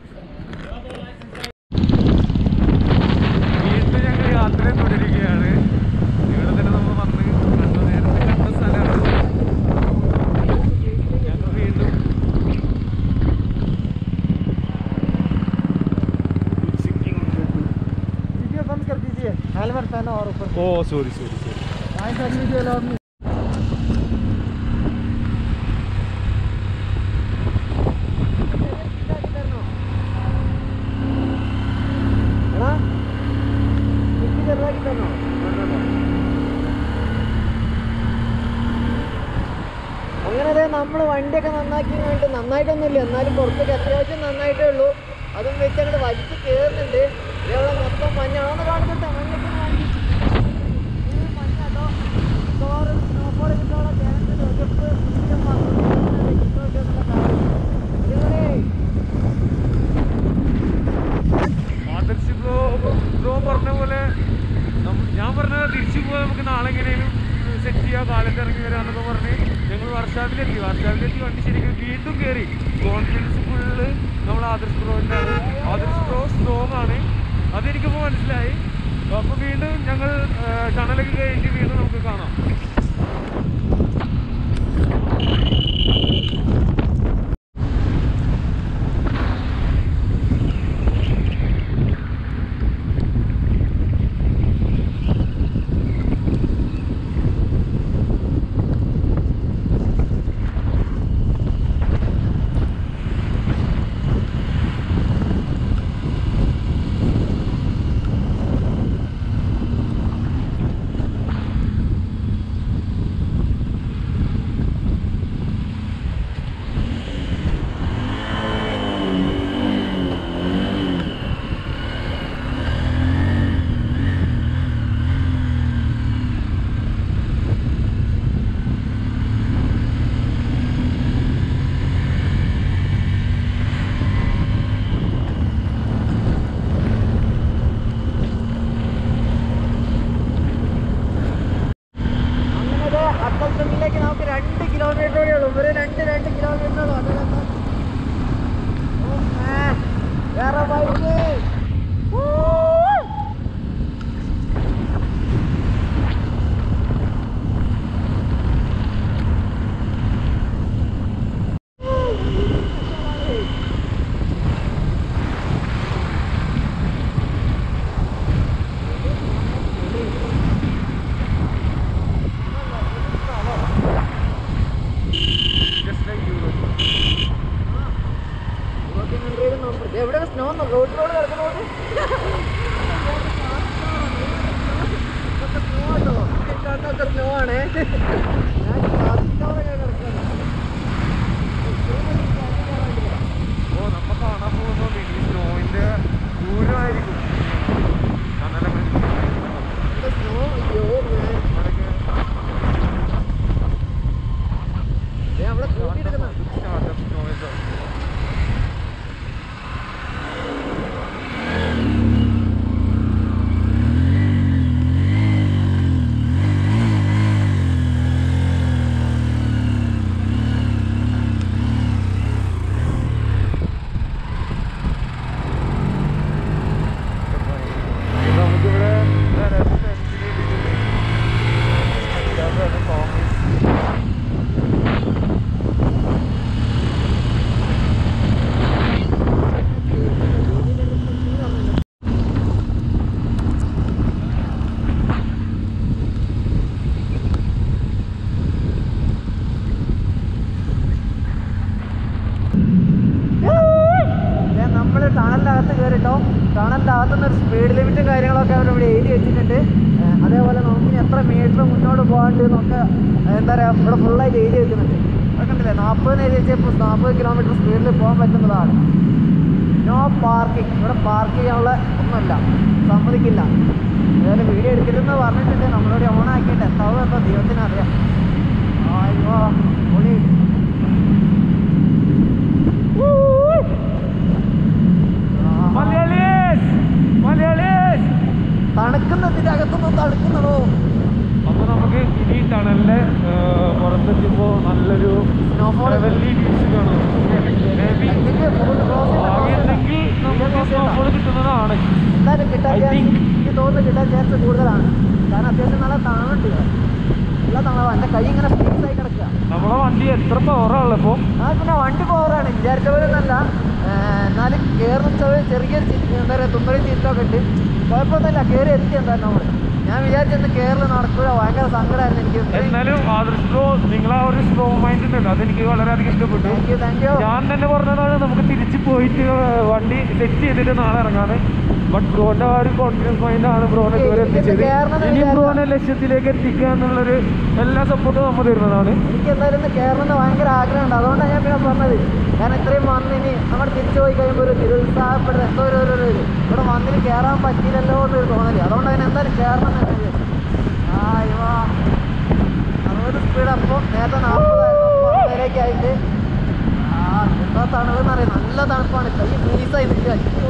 S3: വീണ്ടും ഞങ്ങൾ യാത്ര തുടരുകയാണ് ഇവിടെ തന്നെ നമ്മൾ വന്ന് കണ്ടു നേരത്തെ കണ്ട സ്ഥലമാണ് ഞങ്ങൾ വീണ്ടും ഓ സോറി സോറി സോറി
S2: അങ്ങനെ നമ്മൾ വണ്ടിയൊക്കെ നന്നാക്കി വേണ്ടി നന്നായിട്ടൊന്നുമില്ല എന്നാലും പുറത്തേക്ക് അത്യാവശ്യം നന്നായിട്ടേ ഉള്ളൂ അതും വെച്ച് അങ്ങോട്ട് വലിച്ച് കയറുന്നുണ്ട് ഇവിടെ മൊത്തം മഞ്ഞാണെന്ന് കാണുന്നുണ്ട് മഞ്ഞൊക്കെ വണ്ടി മഞ്ഞാട്ടോ മിക്കവാറും snowfall കിട്ടാനുള്ള chance ഉണ്ട്. ഒരിടത്ത് ഇനിയും വന്നിട്ടുണ്ട്. ഇതൊക്കെ നല്ല കാര്യം. ഇതുവരെ
S3: ആദർശ് ബ്രോ ബ്രോ പറഞ്ഞ പോലെ നമ്മ- ഞാൻ പറഞ്ഞ തിരിച്ചു പോകാൻ നമുക്ക് നാളെ എങ്ങനെയും സെറ്റ് ചെയ്യാം കാലത്ത് ഇറങ്ങി വരാന്നൊക്കെ പറഞ്ഞ് ഞങ്ങൾ വർഷാപ്പിലെത്തി വർഷാപ്പിലെത്തി വണ്ടി ശരിക്കും വീണ്ടും കയറി കോൺഫിഡൻസ് ഫുള്ള് നമ്മൾ ആദർശ് ബ്രോൻ്റെ ആദർശ് ബ്രോ സ്ട്രോങ് ആണ് അതെനിക്കിപ്പോൾ മനസ്സിലായി അപ്പോൾ വീണ്ടും ഞങ്ങൾ ടണലൊക്കെ കഴിഞ്ഞ് വീണ്ടും നമുക്ക് കാണാം ഓ നമ്മ കാണാൻ പോകുന്നുണ്ട് ഈ സ്നോയിന്റെ ദൂരമായിരിക്കും കണ്ണനൊക്കെ
S2: അവിടെ കൂട്ടിയെടുക്കുന്ന
S3: സ്റ്റാർട്ടപ്പ് സ്നോയിസ് നമുക്കിവിടെ
S2: നമ്മൾ ടണലിൻ്റെ അകത്ത് കയറിട്ടോ ടണലിൻ്റെ അകത്തുനിന്ന് ഒരു സ്പീഡ് ലിമിറ്റും കാര്യങ്ങളൊക്കെ അവർ ഇവിടെ എഴുതി വെച്ചിട്ടുണ്ട് ഏഹ് അതേപോലെ നമുക്ക് ഇനി എത്ര മീറ്റർ മുന്നോട്ട് പോകാണ്ട് എന്നൊക്കെ എന്താ പറയുക ഇവിടെ ഫുള്ളായിട്ട് എഴുതി വെക്കുന്നുണ്ട് അതൊക്കെ ഉണ്ടല്ലേ നാൽപ്പതിന് എഴുതി വെച്ചപ്പോൾ നാൽപ്പത് കിലോമീറ്റർ സ്പീഡിൽ പോകാൻ പറ്റുന്നതാണ് നോ പാർക്കിംഗ് ഇവിടെ പാർക്ക് ചെയ്യാനുള്ള ഒന്നുമില്ല സമ്മതിക്കില്ല ഏതായാലും വീഡിയോ എടുക്കരുതെന്ന് പറഞ്ഞിട്ടുണ്ട് നമ്മളോട് ഓൺ ആക്കിയിട്ട് എന്താവും എന്തോ ദൈവത്തിന് അറിയാം അയ്യോ പൊളി ആഹാ.
S3: മലയാളീസ് മലയാളീസ്
S2: തണുക്കുന്നതിന്റെ അകത്തൊന്നും തണുക്കുന്നതോ
S3: അപ്പൊ നമുക്ക് ഇനി ടണലിന്റെ പുറത്തെത്തുമ്പോ നല്ലൊരു
S2: Snowfall.
S3: വലിയ വ്യൂസ് കാണാം Maybe ഭാഗ്യമുണ്ടെങ്കിൽ നമുക്ക് സ്നോഫോൾ കിട്ടുന്നതാണ്
S2: എന്തായാലും കിട്ടാൻ
S3: I
S2: chance-
S3: think-
S2: എനിക്ക് തോന്നുന്നു കിട്ടാൻ ചാൻസ് കൂടുതലാണ് കാരണം അത്യാവശ്യം നല്ല തണുണ്ട് നല്ല തണവാ എൻ്റെ കൈ ഇങ്ങനെ ഫ്രീസ് ആയി കിടക്കുക
S3: നമ്മളെ വണ്ടി എത്ര പവറാണല്ലോ ഇപ്പൊ
S2: ആ പിന്നെ വണ്ടി പവറാണ് വിചാരിച്ച പോലെ ഒന്നല്ല എന്നാലും കയറുന്ന ചെറിയൊരു ചി- എന്താ പറയുക തുമ്പരി ചീറ്റൊക്കെ ഉണ്ട് കുഴപ്പമൊന്നുമില്ല കയറി എത്തി എന്തായാലും നമ്മൾ ഞാൻ വിചാരിച്ചെന്ന് കയറൽ നടക്കുക ഭയങ്കര സങ്കടമായിരുന്നു എനിക്ക്
S3: എന്നാലും ആദർശ് ബ്രോ നിങ്ങൾ ആ ഒരു സ്ട്രോ മൈൻഡ് ഉണ്ടല്ലോ അതെനിക്ക് വളരെയധികം ഇഷ്ടപ്പെട്ടു
S2: താങ്ക് യു താങ്ക് യു
S3: ഞാൻ തന്നെ പറഞ്ഞതാണ് നമുക്ക് തിരിച്ച് പോയിട്ട് വണ്ടി സെറ്റ് ചെയ്തിട്ട് നാളെ ഇറങ്ങാണ് ബട്ട് ബ്രോന്റെ ആ ഒരു കോൺഫിഡൻസ് മൈൻഡ് ആണ് ബ്രോനെ ഇതുവരെ
S2: എനിക്ക്
S3: എത്തിച്ചത്
S2: കേറണം എന്ന്
S3: ഇനി
S2: വിചാരിച്ച-
S3: ബ്രോനെ ലക്ഷ്യത്തിലേക്ക് എത്തിക്കുക എന്നുള്ളൊരു എല്ലാ സപ്പോർട്ടും നമ്മൾ തരുന്നതാണ്
S2: എനിക്ക് എന്തായാലും ഒന്ന് കയറണമെന്ന് ഭയങ്കര ആഗ്രഹമുണ്ട് അതുകൊണ്ടാണ് ഞാൻ പിന്നെ പറഞ്ഞത് ഞാൻ ഇത്രയും വന്ന് ഇനി നമ്മൾ തിരിച്ചു പോയി കഴിയുമ്പോൾ ഒരു നിരുത്സാഹപ്പെടുന്ന എന്തോ ഒരു ഒരു ഒരു ഇത്. ഇവിടെ വന്നിന് കയറാൻ പറ്റിയില്ലല്ലോ എന്നൊരു തോന്നല് അതുകൊണ്ട് അതിന് എന്തായാലും കയറണം എന്ന് തന്നെ വിചാരിച്ചു. ആ ഇവ അറുപത് സ്പീഡ് അപ്പോൾ നേരത്തെ നാൽപ്പതായിരുന്നു നേരേക്ക് ആയിട്ട് ആ എന്താ തണുപ്പെന്ന് അറിയാം നല്ല തണുപ്പാണ് കൈ ഫ്രീസായി നിൽക്കുക അയ്യോ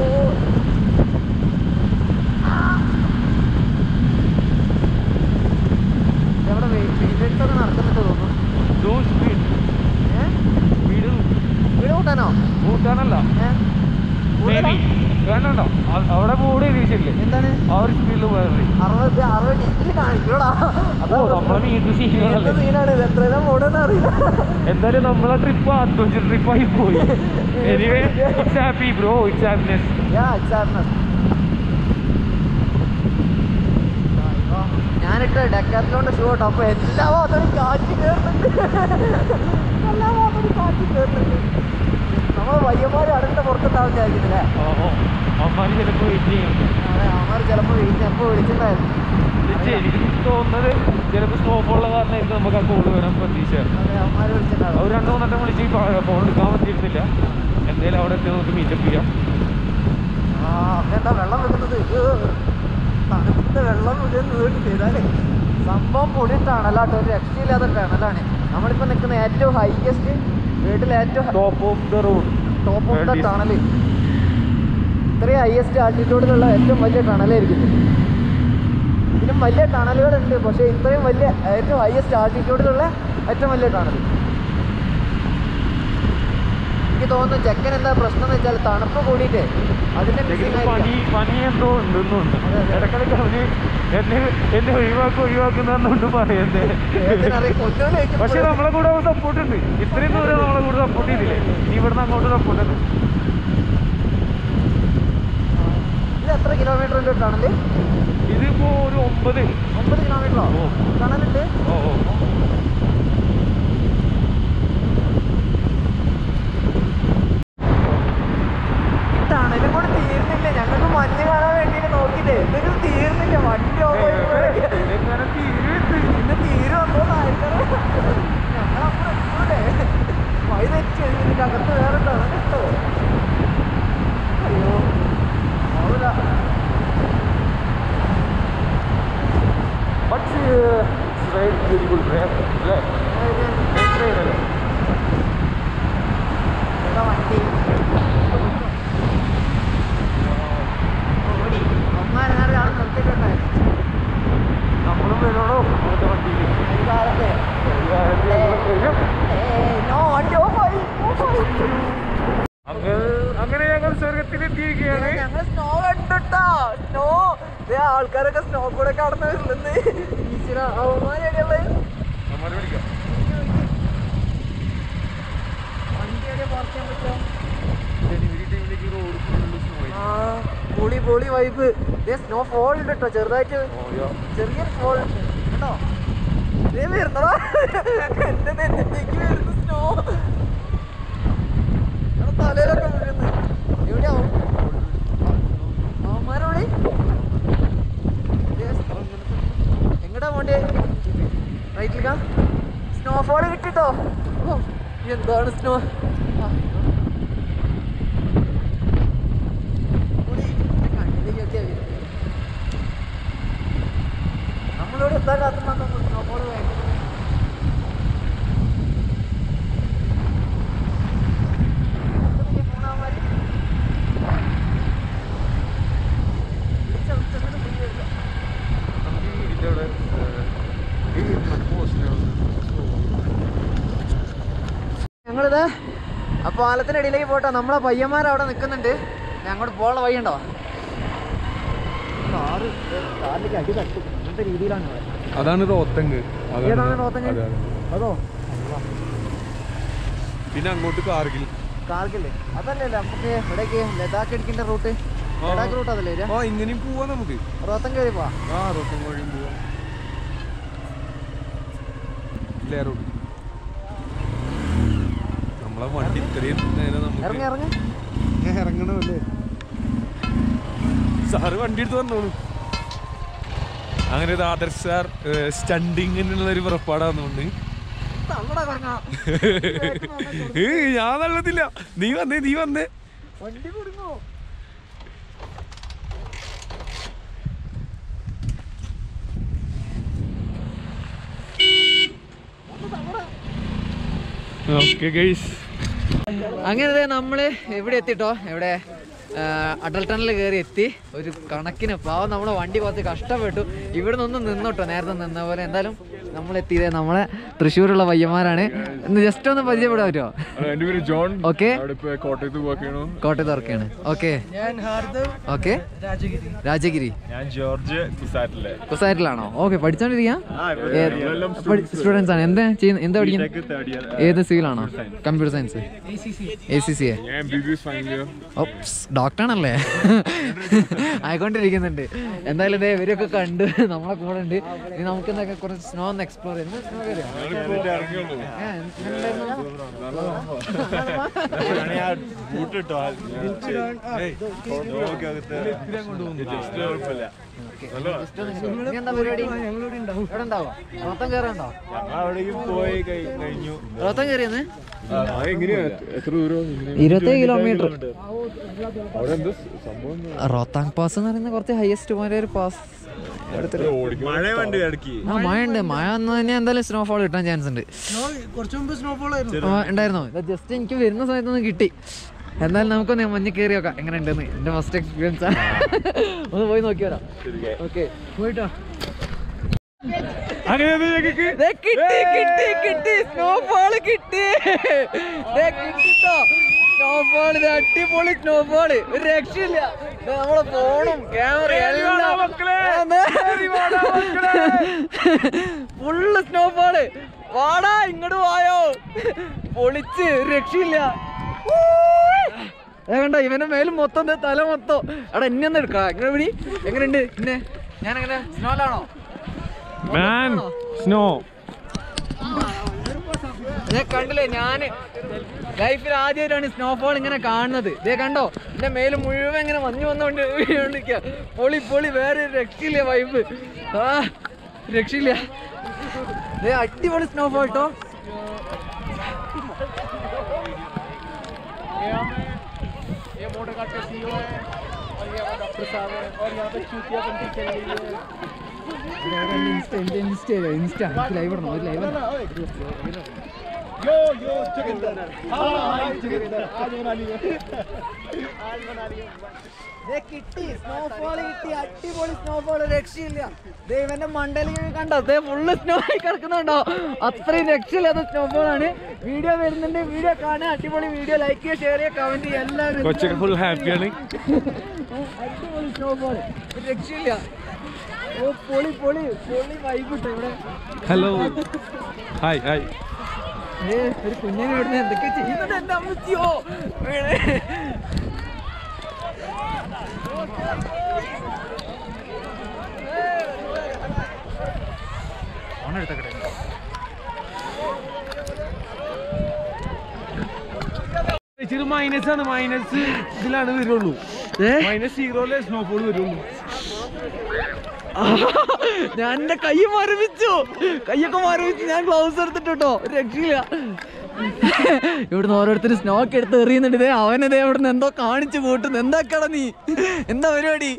S2: എവിടെ വെയിറ്റ് നടക്കുന്നുണ്ട് തോന്നുന്നു
S3: ഡോ സ്പീഡ്
S2: ഏഹ്
S3: സ്പീഡ്
S2: വീട് കൂട്ടാനോ
S3: കൂട്ടാനല്ല
S2: ഏഹ് കൂടുതലാ?
S3: വേണ്ടോ അവിടെ ബോർഡ് എഴുതിയിട്ടില്ലേ
S2: എന്താണ്
S3: ആ ഒരു സ്പീഡിൽ പോയത്
S2: അറുപത് അറുപത് ഡിജിറ്റിൽ കാണിക്കൂടാ
S3: ഓ നമ്മളെ വീണ്ടും സീനാണല്ലേ
S2: സീനാണ് ഇത് എത്ര പോണെന്ന് അറിയില്ല
S3: എന്തായാലും നമ്മളെ ട്രിപ്പ് അഡ്വഞ്ചർ ട്രിപ്പായി പോയി anyway it's happy bro it's happiness
S2: yeah ചാർണർ ഞാനിട്ട് ഡെക്കാത്തിലോണ്ട് ഷൂ കേട്ടോ അപ്പൊ എല്ലാ ഭാഗത്തും കാറ്റ് കയറുന്നുണ്ട് എല്ലാ ഭാഗത്തും കാറ്റ് കയറുന്നുണ്ട് നമ്മൾ വയ്യന്മാർ അടുത്ത പുറത്തുണ്ടാവും വിചാരിക്കുന്നില്ലേ
S3: അമ്മാര് ചിലപ്പോ വെയിറ്റ് ചെയ്യും
S2: അതെ അവന്മാർ ചിലപ്പോൾ വിളിച്ച് എപ്പോൾ വിളിച്ചിട്ടുണ്ടായിരുന്നു
S3: ചേച്ചി, എനിക്ക് തോന്നുന്നത് ചിലപ്പോൾ സ്നോഫോളുള്ള കാരണമായിരിക്കും നമുക്ക് ആ കോള് വരാൻ പ്രതീക്ഷ
S2: അതെ അവന്മാർ വിളിച്ചിട്ടുണ്ടാവും
S3: അവർ രണ്ടു മൂന്നെണ്ണം വിളിച്ച് ഫോൺ എടുക്കാൻ പറ്റിയിരുന്നില്ല എന്തായാലും അവിടെ എത്തി നമുക്ക് മീറ്റപ്പ് ചെയ്യാം
S2: ആ എന്താ വെള്ളം വെക്കുന്നത് തണുത്ത വെള്ളം വീഴുന്നത് ചെയ്താലേ സംഭവം പൊടി ടണലാട്ടോ ഒരു രക്ഷയില്ലാത്ത ടണലാണ് നമ്മളിപ്പോൾ നിൽക്കുന്ന ഏറ്റവും ഹൈയസ്റ്റ് വീട്ടിലെ ഏറ്റവും
S3: top of the road
S2: top of the tunnel ഇത്രയും ഹയസ്റ്റ് ആൾട്ടിറ്റ്യൂഡിലുള്ള ഏറ്റവും വലിയ ടണലായിരിക്കും ഇത്. ഇതിലും വലിയ ടണലുകളുണ്ട് പക്ഷേ ഇത്രയും വലിയ ഏറ്റവും ഹയസ്റ്റ് ആൾട്ടിറ്റ്യൂഡിലുള്ള ഏറ്റവും വലിയ ടണൽ എനിക്ക് തോന്നുന്നു ചെക്കൻ എന്താ പ്രശ്നം എന്ന് വെച്ചാൽ തണുപ്പ് കൂടിയിട്ട് അതിന്റെ missing
S3: പനി
S2: ആയിരിക്കാം.
S3: പനി എന്തോ ഉണ്ടെന്നുണ്ട്
S2: അതെ, അതെ.
S3: ഇടക്കിടക്ക് അവന് എന്നെ എന്നെ ഒഴിവാക്കും ഒഴിവാക്കുന്നുണ്ട് പറയുന്നത്
S2: ഏട്ടനറിയാം, കൊല്ലൂന്ന് ചോദിച്ചപ്പോൾ
S3: പക്ഷെ നമ്മളെ കൂടെ സപ്പോർട്ട് ഉണ്ട് ഇത്രയും ദൂരം നമ്മളെ കൂടെ സപ്പോർട്ട് ചെയ്തില്ലേ ഇനി ഇവിടുന്ന് അങ്ങോട്ട് സപ്പോർട്ട് ഉണ്ട്
S2: ഇത് എത്ര കിലോമീറ്റർ ഉണ്ട് ടണല്
S3: ഇതിപ്പോ ഒരു ഒമ്പത്
S2: ഒമ്പത് കിലോമീറ്ററോ
S3: ഓ.
S2: ടണലുണ്ട്
S3: ഓ ഓ
S2: ടണലും കൂടെ തീർന്നില്ല ഞങ്ങൾക്ക് മഞ്ഞ് കാണാൻ വേണ്ടി നോക്കിട്ടേ എന്നിട്ട് തീർന്നില്ല വണ്ടി ഓഫ് ആയി പോയി.
S3: എങ്ങനെ തീരുവെത്ത്
S2: ഇന്ന് തീരുമെന്നോ
S1: വഴി തെറ്റി ഇതിന്റെ അകത്ത് വേറെ എന്താ കേട്ടോ അയ്യോ ആവൂല
S3: But uh, it's very beautiful, right? Right. It's very nice.
S1: എന്താ വണ്ടി ഓടി ഒന്നാനാറ് ആൾ നിർത്തിയിട്ടുണ്ടായിരുന്നു
S3: നമ്മളും വരണോ അങ്ങനത്തെ വണ്ടിയിൽ
S1: ഈ കാലത്തെ നോ വണ്ടി ഓഫായി ഓഫായി
S3: അങ്ങനെ അങ്ങനെ ഞങ്ങൾ സ്വർഗത്തിലെത്തിയിരിക്കുകയാണ്
S1: ഞങ്ങൾ സ്നോ കണ്ടിട്ടാ സ്നോ ആൾക്കാരൊക്കെ സ്നോ കൂടെ കടന്നു വരുന്നത് ഈശ്വര അവന്മാരെയുള്ളത്
S3: നമ്മൾ പിടിക്കാം
S1: വണ്ടി എവിടെയാ പാർക്ക് ചെയ്യാൻ പറ്റുക
S3: ഡെലിവറി ടൈമിലേക്ക് റോഡ് ഫുള്ള് സ്നോ
S1: ആ പൊളി പൊളി വൈബ് സ്നോ ഫോൾ ഉണ്ട് കേട്ടോ ചെറുതായിട്ട് ചെറിയൊരു ഫോൾ ഉണ്ട് കേട്ടോ ദേ വരുന്നടാ എന്റെ നെറ്റിലേക്ക് വരുന്നു സ്നോ തലയിലൊക്കെ വീഴുന്നു എവിടെയാവും അവന്മാരോടെ എങ്ങടാ പോണ്ടേ റൈറ്റിലേക്കാ സ്നോഫോൾ കിട്ടിട്ടോ ഓ, എന്താണ് സ്നോ നമ്മളിവിടെ എത്താൻ കാത്തുന്ന സ്നോഫോൾ വേണം
S3: നമുക്ക് ഇതിൻ്റെ അവിടെ ഈ പോസ്റ്റിന്
S1: ഞങ്ങളിത് ആ പാലത്തിനടിയിലേക്ക് പോട്ടോ നമ്മളെ പയ്യന്മാർ അവിടെ നിൽക്കുന്നുണ്ട് ഞങ്ങോട്ട് പോകാനുള്ള വഴി ഉണ്ടോ കാറ് കാറിലേക്ക് അടി തട്ടും അങ്ങനത്തെ രീതിയിലാണ് ഇവിടെ.
S3: അതാണ് റോത്തങ്ക്
S1: ഏതാണ് റോത്തങ്ങ്? അതോ
S3: പിന്നെ അങ്ങോട്ട് കാർഗിൽ
S1: കാർഗില്ലേ അതല്ലേ നമുക്ക് ഇവിടേക്ക് ലഡാക്ക് അടിക്കേണ്ട റൂട്ട്
S3: ആ.
S1: ലഡാക്ക് റൂട്ട് അതല്ലേ വരിക
S3: ആ ഇങ്ങനെയും പോവാ നമുക്ക്
S1: റോത്തം കയറി പോവാ
S3: ആ റോത്തങ് വഴിയും പോവാം ഇല്ലേ റോഡ് നമ്മളെ വണ്ടി ഇത്രയും നേരം
S1: ഇറങ്ങി
S3: നമുക്ക്
S1: ഇറങ്ങി
S3: ഇറങ്ങണമല്ലേ സാറ് വണ്ടി എടുത്ത് വന്നോളൂ അങ്ങനെ ഇത് ആദർശ് സാർ സ്റ്റണ്ടിങ്ങിനുള്ള ഒരു പുറപ്പാടാ വന്നുകൊണ്ട്
S1: തള്ളടാ കറങ്ങാ
S3: ഏയ് ഞാൻ തള്ളത്തില്ല നീ വന്നേ നീ വന്നേ
S1: വണ്ടി കൊടുങ്ങോ
S3: ഓക്കെ ഗൈസ്
S1: അങ്ങനെ ദേ നമ്മള് എവിടെ എത്തിട്ടോ എവിടെ അടൽ ടണൽ കയറി എത്തി ഒരു കണക്കിന് പാവം നമ്മളെ വണ്ടി കുറച്ച് കഷ്ടപ്പെട്ടു ഇവിടെ നിന്ന് നിന്നോട്ടോ നേരത്തെ നിന്ന പോലെ എന്തായാലും നമ്മൾ എത്തിയത് നമ്മളെ തൃശ്ശൂരുള്ള പയ്യന്മാരാണ് ഒന്ന് ജസ്റ്റ് ഒന്ന് പരിചയപ്പെടാൻ പറ്റുമോ
S3: എന്റെ പേര് ജോൺ
S1: ഓക്കെ
S3: അവിടെ ഇപ്പൊ കോട്ടയത്ത് പോക്കണോ
S1: കോട്ടയത്ത് ഇറക്കാണ് ഓക്കെ ഓക്കെ രാജഗിരി
S3: ഞാൻ ജോർജ് കുസാറ്റിലെ
S1: കുസാറ്റിലാണോ ഓക്കെ പഠിച്ചോണ്ടിരിക്കാം സ്റ്റുഡൻസ് ആണ് എന്താ ചെയ്യുന്നത് എന്താ പഠിക്കുന്നത് ഏത് സിവിലാണോ computer science A C C A
S3: ഞാൻ B B S final year
S1: ഡോക്ടറാണല്ലേ ആയിക്കൊണ്ടിരിക്കുന്നുണ്ട് എന്തായാലും ഇതേ ഇവരൊക്കെ കണ്ട് നമ്മളെ കൂടെ ഉണ്ട് ഇനി നമുക്ക് എന്തൊക്കെ കുറച്ച് സ്നോ ഒന്ന് എക്സ്പ്ലോർ ചെയ്യാം സ്നോ കയറിയോ ഏ, just ഒന്ന് ഇനി എന്താ പരിപാടി ഇവിടെ ഉണ്ടാവോ റോത്തം കയറുണ്ടോ
S3: പോയി കഴിഞ്ഞു
S1: റോത്തം കയറിയെന്ന്
S3: എങ്ങനെയാ എത്ര ദൂരം
S1: ഇരുപത്തേഴ് കിലോമീറ്റർ
S3: അവിടെ എന്താ സംഭവം
S1: റോത്താങ് പാസ് എന്ന് പറയുന്ന കുറച്ച് ഹയസ്റ്റ് പോയ ഒരു പാസ്
S3: മഴ വണ്ടി ഇടയ്ക്ക്
S1: ആ മഴ ഉണ്ട് മഴ വന്നു കഴിഞ്ഞാൽ എന്തായാലും സ്നോഫോൾ കിട്ടാൻ ചാൻസ് ഉണ്ട്
S5: കുറച്ചു മുമ്പ് സ്നോഫോൾ ആയിരുന്നു
S1: ആ, ഉണ്ടായിരുന്നോ ജസ്റ്റ് എനിക്ക് വരുന്ന സമയത്തൊന്നും കിട്ടി എന്തായാലും നമുക്കൊന്ന് മഞ്ഞ് കയറി നോക്കാം എങ്ങനെ ഉണ്ടെന്ന് എന്റെ ഫസ്റ്റ് എക്സ്പീരിയൻസ് ആണ് ഒന്ന് പോയി നോക്കി വരാം ഓക്കെ പോയിട്ടോ
S3: അങ്ങനെ ഞങ്ങൾക്ക്
S1: കിട്ടി കിട്ടി കിട്ടി സ്നോഫോൾ കിട്ടി കിട്ടിട്ടോ സ്നോഫോൾ അടിപൊളി സ്നോഫോൾ ഒരു രക്ഷയില്ല ദേ നമ്മളെ ഫോണും ക്യാമറ എല്ലാം ഫുള്ള് സ്നോഫോള് വാടാ ഇങ്ങോട്ട് വായോ പൊളിച്ച് ഒരു രക്ഷയില്ല ഏ കണ്ട ഇവന്റെ മേലും മൊത്തം ദേ തല മൊത്തം എടാ എന്നെ ഒന്ന് എടുക്കാം എങ്ങനെ പിടി എങ്ങനെയുണ്ട് പിന്നെ ഞാൻ എങ്ങനെ സ്നോലാണോ
S3: മാൻ സ്നോ
S1: ഞാൻ കണ്ടില്ലേ ഞാന് ലൈഫിൽ ആദ്യമായിട്ടാണ് സ്നോഫോൾ ഇങ്ങനെ കാണുന്നത് ഇതേ കണ്ടോ എന്റെ മേല് മുഴുവൻ ഇങ്ങനെ മഞ്ഞ് വന്നുകൊണ്ട് വീണിരിക്കുക പൊളി പൊളി വേറെ ഒരു രക്ഷയില്ല വൈബ് ആ രക്ഷയില്ല ദേ അടിപൊളി സ്നോഫോൾ കേട്ടോ
S3: यहाँ पे ये मोटर काट के सीओ है और ये हमारा डॉक्टर साहब है और यहाँ पे चूतिया बंदी चल रही है
S1: ഇൻസ്റ്റ ഇൻസ്റ്റ ലൈവ് ഇടണം ഒരു ലൈവ്
S3: यो यो जोगिंदर हाँ हाँ जोगिंदर आज बना लिए आज बना लिए
S1: കിട്ടി സ്നോഫോൾ കിട്ടി അടിപൊളി സ്നോഫോൾ രക്ഷയില്ല ദൈവന്റെ മണ്ടയിൽ കണ്ടോ ദേ ഫുള്ള് സ്നോ ആയി കിടക്കുന്നുണ്ടോ അത്രയും രക്ഷയില്ലാത്ത സ്നോഫോൾ ആണ് വീഡിയോ വരുന്നുണ്ട് വീഡിയോ കാണുക അടിപൊളി വീഡിയോ ലൈക്ക് ചെയ്യുക ഷെയർ ചെയ്യുക കമന്റ് ചെയ്യുക എല്ലാവരും
S3: കൊച്ചൊക്കെ ഫുൾ ഹാപ്പിയാണ്
S1: അടിപൊളി സ്നോഫോൾ രക്ഷയില്ല ഓ പൊളി പൊളി പൊളി വൈകിട്ട് ഇവിടെ
S3: ഹലോ ഹായ് ഹായ്
S1: ഏ, ഒരു കുഞ്ഞിനെ ഇവിടുന്ന് എന്തൊക്കെ ചെയ്യുന്നത് എന്റെ അമ്മച്ചിയോ വീണേ.
S3: ഇച്ചിരി മൈനസ് ആണ് മൈനസ് ഇതിലാണ് വരുള്ളൂ
S1: ഏ?
S3: മൈനസ് സീറോയിലെ സ്നോഫോൾ വരുള്ളൂ
S1: ഞാൻ എന്റെ കൈ മരവിച്ചു കൈയൊക്കെ മരവിച്ചു ഞാൻ ഗ്ലൗസ് എടുത്തിട്ടോ രക്ഷയില്ല ഇവിടുന്ന് ഓരോരുത്തർ സ്നോക്ക് എടുത്ത് എറിയുന്നുണ്ട് ഇതേ അവനതേ ഇവിടുന്ന് എന്തോ കാണിച്ചു കൂട്ടുന്നു എന്താക്കടാ നീ എന്താ പരിപാടി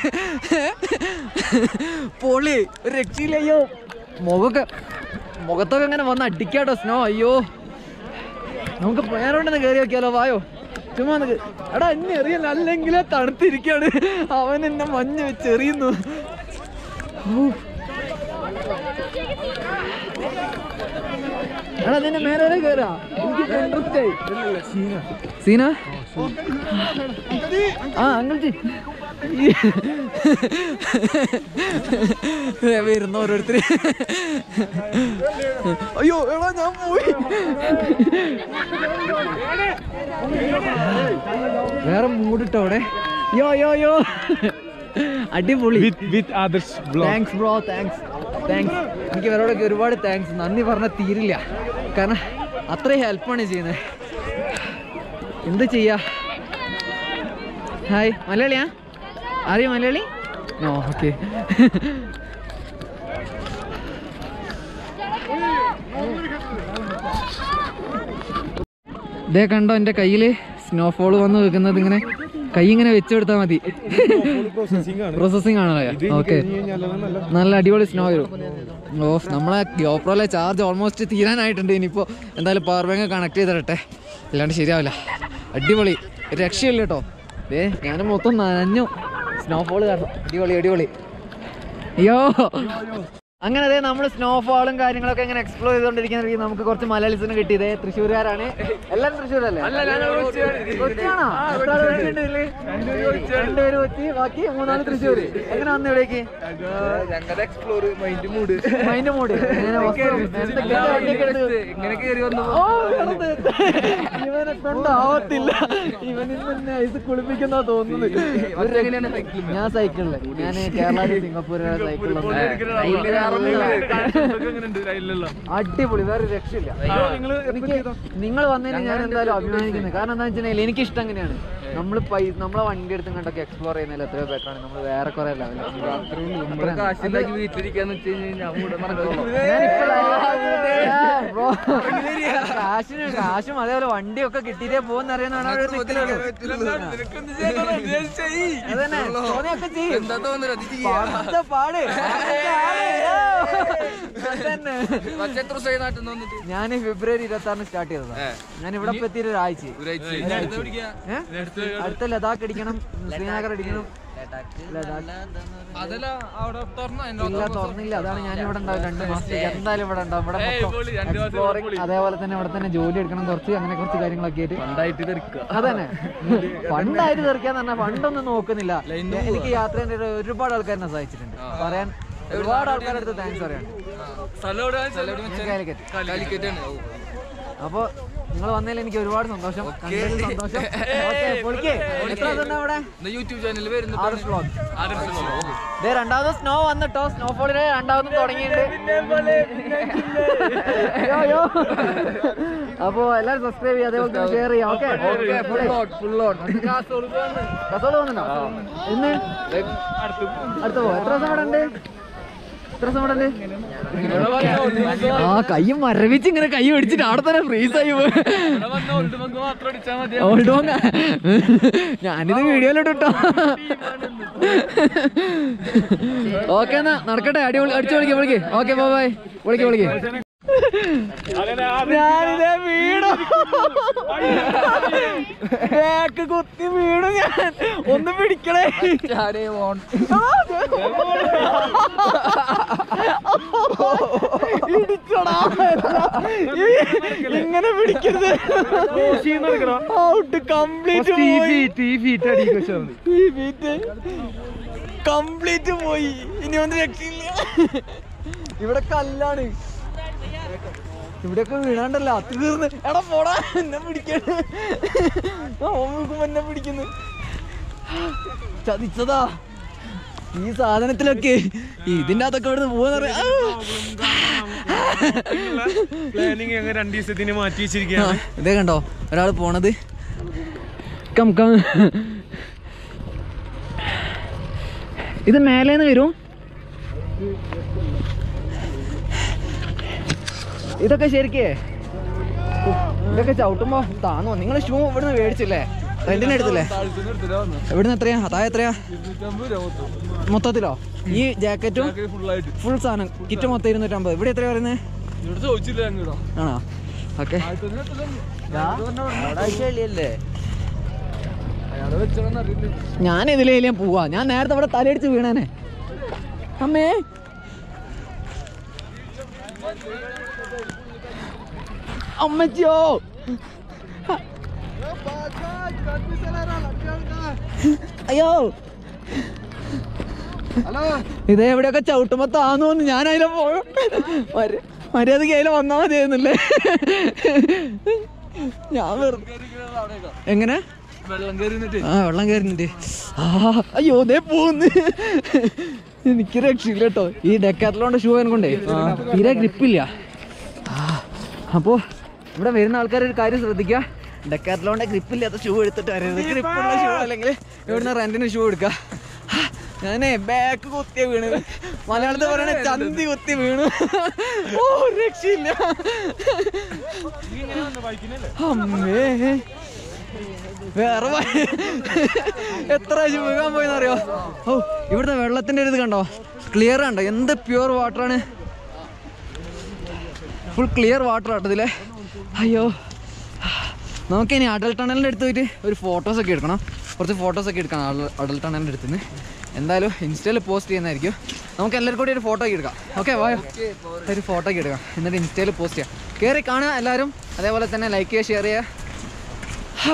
S1: പൊളി ഒരു രക്ഷയില്ല അയ്യോ മുഖമൊക്കെ മുഖത്തൊക്കെ ഇങ്ങനെ വന്ന് അടിക്കാട്ടോ സ്നോ അയ്യോ നമുക്ക് പേരോണ്ടെന്ന് കയറി നോക്കിയാലോ വായോ ചുമ്മാ ഒന്ന് കേ- എടാ എന്നെ എറിയല്ല അല്ലെങ്കിൽ തണുത്തിരിക്കാണ് അവൻ എന്നെ മഞ്ഞ് വെച്ച് എറിയുന്നു ഊ. എടാ നിന്നെ മേലെ വരെ കയറാ എനിക്ക് ഇൻട്രസ്റ്റ് ആയി സീന ആ അങ്കിൾജി വരുന്ന ഓരോരുത്തര് അയ്യോ എടാ ഞാൻ പോയി വേറെ മൂടിട്ടോ അവിടെ യോ യോ യോ അടിപൊളി
S3: with with Adarsh
S1: thanks bro thanks thanks എനിക്ക് ഇവരോടൊക്കെ ഒരുപാട് താങ്ക്സ് നന്ദി പറഞ്ഞാൽ തീരില്ല കാരണം അത്രയും ഹെൽപ്പാണ് ചെയ്യുന്നത് എന്ത് ചെയ്യാ ഹായ് മലയാളിയാ അറിയോ മലയാളി ഓ ഓക്കെ ഇതേ കണ്ടോ എൻ്റെ കയ്യിൽ സ്നോഫോൾ വന്ന് വെക്കുന്നത് ഇങ്ങനെ കൈ ഇങ്ങനെ വെച്ചെടുത്താൽ മതി
S3: പ്രോസസിംഗ് ആണ്
S1: പ്രോസസ്സിംഗ് ആണല്ലേ ഓക്കെ
S3: നല്ല
S1: നല്ല അടിപൊളി സ്നോ വരും ഓ നമ്മളെ ഗോപ്രോയിലെ ചാർജ് ഓൾമോസ്റ്റ് തീരാനായിട്ടുണ്ട് ഇനിയിപ്പോൾ എന്തായാലും പവർ ബാങ്ക് കണക്ട് ചെയ്തിടട്ടെ ഇല്ലാണ്ട് ശരിയാവില്ല അടിപൊളി ഒരു രക്ഷയില്ല കേട്ടോ ഏ ഞാൻ മൊത്തം നനഞ്ഞു സ്നോഫോൾ കാരണം അടിപൊളി അടിപൊളി അയ്യോ അങ്ങനെ അതെ നമ്മൾ സ്നോഫോളും കാര്യങ്ങളൊക്കെ ഇങ്ങനെ എക്സ്പ്ലോർ ചെയ്തുകൊണ്ടിരിക്കുന്ന നമുക്ക് കുറച്ച് മലയാളീസിനെ കിട്ടിയത് തൃശ്ശൂരുകാരാണ് എല്ലാരും തൃശ്ശൂരല്ലേ കൊച്ചിയാണോ എത്ര ആള് വരുന്നുണ്ട് ഇതില്? രണ്ടുപേര് കൊച്ചി ബാക്കി മൂന്നാല് തൃശ്ശൂര് എങ്ങനെ വന്നു ഇവിടേക്ക് മൈൻഡ് മൂഡ് എങ്ങനെ വസ്ത്രം, എന്തൊക്കെയാ വണ്ടിയൊക്കെ എടുത്ത് ഓ, വെറുതെ. ഇവനെ കൊണ്ടാവത്തില്ല ഇവൻ ഇന്ന് ഐസ് കുളിപ്പിക്കുന്ന തോന്നുന്നത് ഒരു രക്ഷ- ഞാൻ സൈക്കിളില് ഞാൻ കേരള സിംഗപ്പൂർ സൈക്കിളിലൊന്നും അടിപൊളി വേറെ രക്ഷയില്ല എനിക്ക് നിങ്ങൾ വന്നതിന് ഞാൻ എന്തായാലും അഭിമാനിക്കുന്നത് കാരണം എന്താ വെച്ചിട്ടുണ്ടെങ്കിൽ എനിക്ക് ഇഷ്ടം അങ്ങനെയാണ് നമ്മൾ പൈ നമ്മളെ വണ്ടി എടുത്തും കണ്ടൊക്കെ എക്സ്പ്ലോർ ചെയ്യുന്നതിൽ എത്രയോ ബെറ്ററാണ് നമ്മൾ വേറെ കുറെ കാശിന് കാശും അതേപോലെ വണ്ടിയൊക്കെ കിട്ടിയിട്ടേ പോകുന്ന അറിയാനാണ് അവിടെ നിൽക്കുന്നത് അതന്നെ തോന്നിയൊക്കെ ചെയ്യും പാടത്തെ പാട് അതന്നെ ഞാൻ ഫെബ്രുവരി ഇരുപത്തി ആറിന് സ്റ്റാർട്ട് ചെയ്തതാ ഞാൻ ഇവിടെ ഇപ്പൊ എത്തിയിട്ട് ഒരാഴ്ച അടുത്ത ലഡാക്ക് അടിക്കണം ശ്രീനഗർ അടിക്കണം ഇല്ല തുറന്നില്ല അതാണ് ഞാൻ ഇവിടെ ഉണ്ടാവും രണ്ട് മാസത്തേക്ക് എന്തായാലും ഇവിടെ ഉണ്ടാവും ഇവിടെ എക്സ്പ്ലോറിംഗ് അതേപോലെ തന്നെ ഇവിടെ തന്നെ ജോലി എടുക്കണം കുറച്ച് അങ്ങനെ കുറച്ച് കാര്യങ്ങളൊക്കെ ആയിട്ട് അതന്നെ ഫണ്ടായിട്ട് തെറിക്കാന്ന് പറഞ്ഞാൽ ഫണ്ടൊന്നും നോക്കുന്നില്ല എനിക്ക് യാത്ര ചെയ്തിട്ട് ഒരുപാട് ആൾക്കാരെ സഹായിച്ചിട്ടുണ്ട് പറയാൻ ഒരുപാട് ആൾക്കാരുടെ അടുത്ത് താങ്ക്സ് പറയാനുണ്ട് ഞാൻ കാലിക്കറ്റ് അപ്പൊ നിങ്ങൾ വന്നതിൽ എനിക്ക് ഒരുപാട് സന്തോഷം കണ്ടതിൽ സന്തോഷം ഓക്കേ, പൊളിക്ക്. എത്ര ദിവസം അവിടെ
S2: യൂട്യൂബ് ചാനൽ വരുന്നു
S1: ആദർശ് vlog. ദേ രണ്ടാമത് സ്നോ വന്നിട്ടോ സ്നോഫോളിന് രണ്ടാമതും തുടങ്ങിയിട്ടുണ്ട് യോ, യോ. അപ്പൊ എല്ലാരും സബ്സ്ക്രൈബ് ചെയ്യുക അതേപോലെ തന്നെ ഷെയർ ചെയ്യാം ഓക്കെ കസോള് വന്നിട്ടുണ്ടോ ഇന്ന് അടുത്ത പോ എത്ര ദിവസം അവിടെ ഉണ്ട് എത്ര സമയം ആ കൈ മരവിച്ച് ഇങ്ങനെ കൈ പിടിച്ചിട്ട് അവിടെ തന്നെ ഫ്രീസ് ആയി പോയി ഓൾഡ് മോങ്ങ ഞാനിത് വീഡിയോയിലോട്ട് ഇട്ടോ ഓക്കെ എന്നാ നടക്കട്ടെ അടിപൊളി അടിച്ചു വിളിക്ക് വിളിക്ക് ഓക്കെ ബൈ ബൈ വിളിക്ക് വിളിക്ക് ഞാനിതേ വീണു ബാക്ക് കുത്തി വീണു ഞാൻ ഒന്ന് പിടിക്കണേ ഇടിച്ചോടാ ഇങ്ങനെ പിടിക്കരുത് ഔട്ട് കംപ്ലീറ്റ് കംപ്ലീറ്റ് പോയി ഇനി ഒന്നും രക്ഷയില്ല ഇവിടെ കല്ലാണ് ഇവിടെയൊക്കെ വീണാണ്ടല്ലോ അത് തീർന്ന് എടാ പോടാ എന്നെ പിടിക്കണ് നോക്കുമ്പോ എന്നെ പിടിക്കുന്നു ചതിച്ചതാ ഈ സാധനത്തിലൊക്കെ ഇതിന്റെ അകത്തൊക്കെ ഇവിടുന്ന് പോവാന്ന്
S3: പ്ലാനിങ് ഞങ്ങൾ രണ്ട് ദിവസത്തിന് മാറ്റി വെച്ചിരിക്കുകയാണ്
S1: ഇതേ കണ്ടോ ഒരാൾ പോണത് കം കം ഇത് മേലേന്ന് വരും ഇതൊക്കെ ശരിക്കേ ഇതൊക്കെ ചവിട്ടുമ്പോ താന്നോ നിങ്ങൾ ഷൂ ഇവിടുന്ന് മേടിച്ചില്ലേ റെന്റിന് എടുത്തില്ലേ ഇവിടുന്ന് എത്രയാ അതായത് എത്രയാ മൊത്തത്തിലോ ഈ ജാക്കറ്റും ഫുൾ സാധനം കിറ്റ് മൊത്തം ഇരുന്നൂറ്റമ്പത് ഇവിടെ എത്രയാ പറയുന്നത് ആണോ ഓക്കെ ഞാൻ ഇതിലേലും പോവാ ഞാൻ നേരത്തെ അവിടെ തലയടിച്ച് വീണേനെ അമ്മേ അമ്മച്ചിയോ അയ്യോ ഇത് എവിടെയൊക്കെ ചവിട്ടുമ്പോ താന്നോന്ന് ഞാൻ അതിലെ പോയോ മര്യാദക്ക് അതിലെ വന്നാ മതിയായിരുന്നില്ലേ ഞാൻ വെറുതെ എങ്ങനെ ആ വെള്ളം കയറുന്നുണ്ട് ആ അയ്യോ ദേ പോന്ന് എനിക്ക് രക്ഷയില്ല കേട്ടോ ഈ ഡെക്കാത്തലോണ്ട് ഷൂ കൊണ്ടേ തീരെ ഗ്രിപ്പില്ല അപ്പോൾ ഇവിടെ വരുന്ന ആൾക്കാർ ഒരു കാര്യം ശ്രദ്ധിക്കുക ഡെക്കാത്തലോണ്ട് ഗ്രിപ്പില്ലാത്ത ഷൂ എടുത്തിട്ട് വരരുത് ഗ്രിപ്പുള്ള ഷൂ അല്ലെങ്കിൽ ഇവിടുന്ന് റെന്റിന് ഷൂ എടുക്കുക ഞാനേ ബാക്ക് കുത്തിയ വീണ് മലയാളത്തിൽ പറയണ ചന്തി കുത്തി വീണു ഓ രക്ഷയില്ല അമ്മേ വേറെ വഴി- എത്ര പ്രാവശ്യം വീഴാൻ പോയെന്നറിയോ ഓ ഇവിടുത്തെ വെള്ളത്തിന്റെ ഒരു ഇത് കണ്ടോ ക്ലിയർ കണ്ടോ എന്ത് പ്യുവർ വാട്ടറാണ് ഫുൾ ക്ലിയർ വാട്ടർ ആട്ടോ ഇതിലെ അയ്യോ നമുക്കിനി അടൽ ടണലിൻ്റെ അടുത്ത് പോയിട്ട് ഒരു ഫോട്ടോസ് ഒക്കെ എടുക്കണം കുറച്ച് ഫോട്ടോസ് ഒക്കെ എടുക്കണം അടൽ- അടൽ ടണലിൻ്റെ അടുത്ത് നിന്ന് എന്തായാലും ഇൻസ്റ്റയിൽ പോസ്റ്റ് ചെയ്യുന്നതായിരിക്കും നമുക്ക് എല്ലാവർക്കും കൂടി ഒരു ഫോട്ടോ ഒക്കെ എടുക്കാം ഓക്കെ വായോ ഒരു ഫോട്ടോ ഒക്കെ എടുക്കാം എന്നിട്ട് ഇൻസ്റ്റയിൽ പോസ്റ്റ് ചെയ്യാം കയറി കാണുക എല്ലാവരും അതേപോലെ തന്നെ ലൈക്ക് ചെയ്യുക ഷെയർ ചെയ്യുക ഹൗ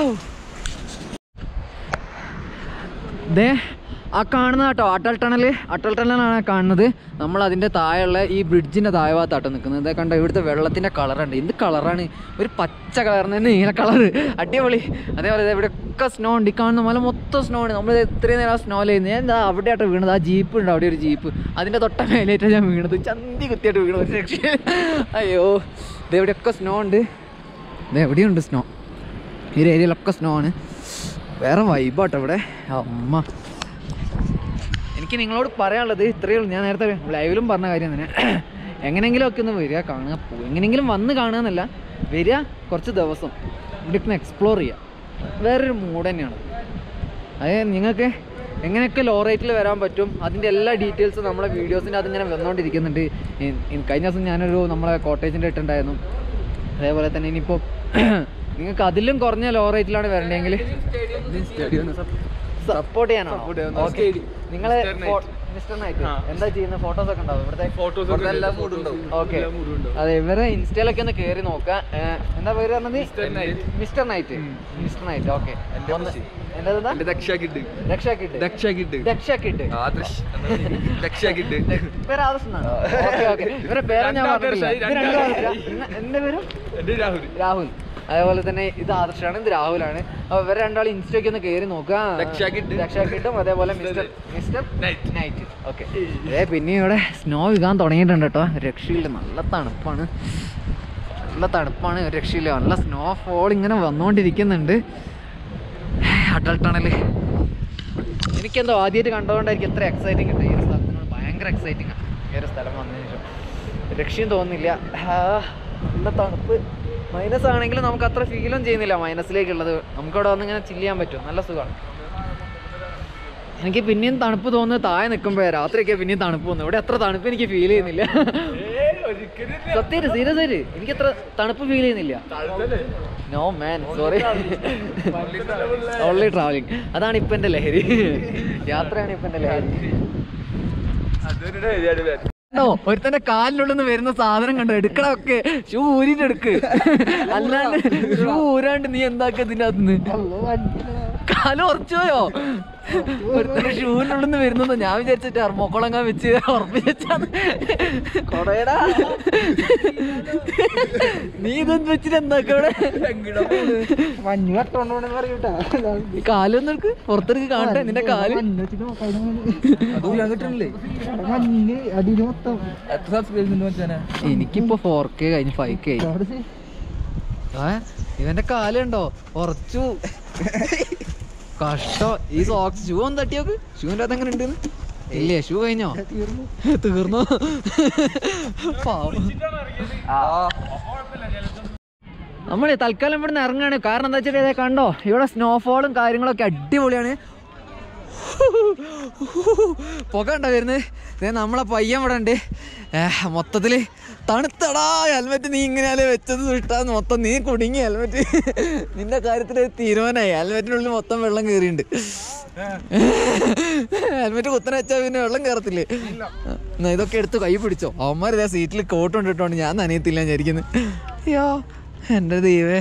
S1: ദേ ആ കാണുന്ന കേട്ടോ അട്ടൽ ടണൽ അട്ടൽ ടണലാണ് ആ കാണുന്നത് നമ്മൾ അതിൻ്റെ താഴെയുള്ള ഈ ബ്രിഡ്ജിൻ്റെ താഴെ ഭാഗത്താട്ടോ നിൽക്കുന്നത് ഇതേ കണ്ടോ ഇവിടുത്തെ വെള്ളത്തിൻ്റെ കളറുണ്ട് എന്ത് കളറാണ് ഒരു പച്ച കളറിന് നീല കളറ് അടിപൊളി അതേപോലെ ദേ ഇവിടെയൊക്കെ സ്നോ ഉണ്ട് ഈ കാണുന്ന മല മൊത്തം സ്നോ ഉണ്ട് നമ്മൾ ഇത്രയും നേരം സ്നോ ചെയ്യുന്നത് ഞാൻ എന്താ അവിടെ ആട്ടോ വീണത് ആ ജീപ്പ് ഉണ്ട് അവിടെ ഒരു ജീപ്പ് അതിൻ്റെ തൊട്ട മേലേറ്റാണ് ഞാൻ വീണത് ചന്തി കുത്തിയായിട്ട് വീണു ഒരു രക്ഷ അയ്യോ ഇത് ഇവിടെയൊക്കെ സ്നോ ഉണ്ട് ഇത് എവിടെയുണ്ട് സ്നോ ഈ ഒരു ഏരിയയിലൊക്കെ സ്നോ ആണ് വേറെ വൈബാട്ടോ ഇവിടെ അമ്മ എനിക്ക് നിങ്ങളോട് പറയാനുള്ളത് ഇത്രയേ ഉള്ളൂ ഞാൻ നേരത്തെ ലൈവിലും പറഞ്ഞ കാര്യം തന്നെ എങ്ങനെയെങ്കിലും ഒക്കെ ഒന്ന് വരിക കാണുക പോ- എങ്ങനെയെങ്കിലും വന്ന് കാണുക എന്നല്ല വരിക കുറച്ച് ദിവസം ഇവിടെ ഒന്ന് എക്സ്പ്ലോർ ചെയ്യുക വേറൊരു മൂഡ് തന്നെയാണ് അതായത് നിങ്ങൾക്ക് എങ്ങനെയൊക്കെ ലോ റേറ്റിൽ വരാൻ പറ്റും അതിൻ്റെ എല്ലാ ഡീറ്റെയിൽസും നമ്മളെ വീഡിയോസിൻ്റെ അതിങ്ങനെ വന്നുകൊണ്ടിരിക്കുന്നുണ്ട് ഇ- ഇ- കഴിഞ്ഞ ദിവസം ഞാനൊരു നമ്മളെ കോട്ടേജിൻ്റെ ഇട്ടുണ്ടായിരുന്നു അതേപോലെ തന്നെ ഇനിയിപ്പോൾ നിങ്ങൾക്ക് അതിലും കുറഞ്ഞ ലോ റേറ്റിലാണ് വരണ്ടെങ്കിൽ സപ്പോർട്ട് ചെയ്യാനോ ഓക്കെ നിങ്ങൾ മിസ്റ്റർ നൈറ്റ് എന്താ ചെയ്യുന്ന ഫോട്ടോസ് ഒക്കെ ഉണ്ടാവും ഇവിടുത്തെ
S3: ഫോട്ടോസ്
S1: ഓക്കെ അതെ ഇവരെ ഇൻസ്റ്റയിലൊക്കെ ഒന്ന് കയറി നോക്കാം ഏഹ്, എന്താ പേര് പറഞ്ഞത് mister night mister night okay എന്താ
S3: ദക്ഷാക്കിട്ട്
S1: രക്ഷാക്കിട്ട്
S3: ദക്ഷാക്കിട്ട്
S1: രക്ഷാക്കിട്ട്
S3: ആദർശ് ദക്ഷാക്കിട്ട്
S1: പേര് ആദർശ് എന്നാണോ ഓക്കെ ഓക്കെ ഇവരെ പേര് ഞാൻ പറഞ്ഞിട്ടില്ല ഇത് രണ്ടും ആദർശാ? ഇന്ന- എന്റെ പേരും
S3: എന്റെ രാഹുൽ
S1: രാഹുൽ അതേപോലെ തന്നെ ഇത് ആദർശാണ് ഇത് രാഹുലാണ് അപ്പൊ ഇവരെ രണ്ടാളും ഇൻസ്റ്റയ്ക്ക് ഒന്ന് കയറി നോക്കുക
S3: രക്ഷാക്കിട്ട്.
S1: രക്ഷാക്കിട്ടും അതേപോലെ mister mister
S3: night.
S1: Night okay അതേ പിന്നെ ഇവിടെ സ്നോ വിൽക്കാൻ തുടങ്ങിയിട്ടുണ്ട് കേട്ടോ രക്ഷയില്ല നല്ല തണുപ്പാണ് നല്ല തണുപ്പാണ് ഒരു രക്ഷയില്ല നല്ല സ്നോ ഫോൾ ഇങ്ങനെ വന്നുകൊണ്ടിരിക്കുന്നുണ്ട് അടൽ ടണല് എനിക്കെന്തോ ആദ്യമായിട്ട് കണ്ടതുകൊണ്ടായിരിക്കും എത്ര എക്സൈറ്റിംഗ് ഉണ്ട് ഈ ഒരു സ്ഥലത്തിനോട് ഭയങ്കര എക്സൈറ്റിംഗ് ആണ് ഈ ഒരു സ്ഥലം വന്നതിന് ശേഷം രക്ഷയും തോന്നുന്നില്ല ആ, നല്ല തണുപ്പ് മൈനസ് ആണെങ്കിലും നമുക്ക് അത്ര ഫീലും ചെയ്യുന്നില്ല മൈനസിലേക്കുള്ളത് നമുക്കവിടെ വന്ന് ഇങ്ങനെ ചില്ല് ചെയ്യാൻ പറ്റും നല്ല സുഖമാണ് എനിക്ക് പിന്നെയും തണുപ്പ് തോന്നുന്നത് താഴെ നിൽക്കുമ്പോഴേ രാത്രിയൊക്കെ പിന്നെയും തണുപ്പ് തോന്നുന്നു ഇവിടെ അത്ര തണുപ്പ് എനിക്ക് ഫീൽ ചെയ്യുന്നില്ല സത്യം സീരിയസ് ആയിട്ട് എനിക്ക് അത്ര തണുപ്പ് ഫീൽ ചെയ്യുന്നില്ല no man sorry only travelling അതാണ് ഇപ്പൊ എന്റെ ലഹരി യാത്രയാണ് ഇപ്പൊ എന്റെ ലഹരി കണ്ടോ ഒരുത്തന്റെ കാലിനുള്ളിൽ നിന്ന് വരുന്ന സാധനം കണ്ടോ എടുക്കണമൊക്കെ ഷൂ ഊരിട്ട് എടുക്ക് അല്ലാണ്ട് ഷൂ ഊരാണ്ട് നീ എന്താക്ക ഇതിന്റെ അകത്തുനിന്ന് കാല് ഉറച്ചുപോയോ ഒരുത്തന്റെ ഷൂവിനുള്ളിൽ നിന്ന് വരുന്നത് ഞാൻ വിചാരിച്ചിട്ട് അർമോക്കുളങ്ങാൻ വെച്ച് ഉറപ്പിച്ചാന്ന് കൊടയടാ നീ ഇതൊന്നും വെച്ചിട്ട് എന്താക്ക ഇവിടെ
S5: മഞ്ഞ് കട്ടോണ്ടോന്ന് പറയൂട്ടാ
S1: ഈ കാലൊന്നും എടുക്ക് പുറത്തെടുക്ക് കാണട്ടെ നിന്റെ കാല്
S5: കിട്ടണില്ലേ മഞ്ഞ് അടിയിൽ മൊത്തം എത്ര സബ്സ്ക്രൈബ് ഉണ്ട് മച്ചാനെ
S1: എനിക്കിപ്പോ ഫോർ കെ കഴിഞ്ഞ് ഫൈവ് കെ ആ ഇവന്റെ കാലുണ്ടോ ഉറച്ചു കഷ്ടം ഈ സോക്സ് ഷൂ ഒന്ന് തട്ടിയോക്ക് ഷൂവിന്റെ അത് എങ്ങനെ ഉണ്ടെന്ന് ഇല്ലേ ഷൂ കഴിഞ്ഞോ തീർന്നു പാവം നമ്മളെ തൽക്കാലം ഇവിടുന്ന് ഇറങ്ങാണ് കാരണം എന്താ വെച്ചിട്ട് ഇതേ കണ്ടോ ഇവിടെ സ്നോഫോളും കാര്യങ്ങളൊക്കെ അടിപൊളിയാണ് പുക ഉണ്ടോ വരുന്നത് ഇതേ നമ്മളെ പയ്യൻ ഇവിടെ ഉണ്ട് മൊത്തത്തിൽ തണുത്തടാ ഹെൽമെറ്റ് നീ ഇങ്ങനെയല്ലേ വെച്ചത് സുഷ്ടാന്ന് മൊത്തം നീ കുടുങ്ങി ഹെൽമെറ്റ് നിന്റെ കാര്യത്തിൽ ഒരു തീരുമാനമായി ഹെൽമെറ്റിനുള്ളിൽ മൊത്തം വെള്ളം കയറിയിട്ടുണ്ട് ഹെൽമെറ്റ് കുത്തനെ വെച്ചാൽ പിന്നെ വെള്ളം കയറത്തില്ലേ എന്നാ ഇതൊക്കെ എടുത്ത് കൈ പിടിച്ചോ അവന്മാർ ഇതേ സീറ്റിൽ കോട്ട് കൊണ്ടിട്ടോണ്ട് ഞാൻ നനയത്തില്ല വിചാരിക്കുന്നത് അയ്യോ എൻ്റെ ദൈവേ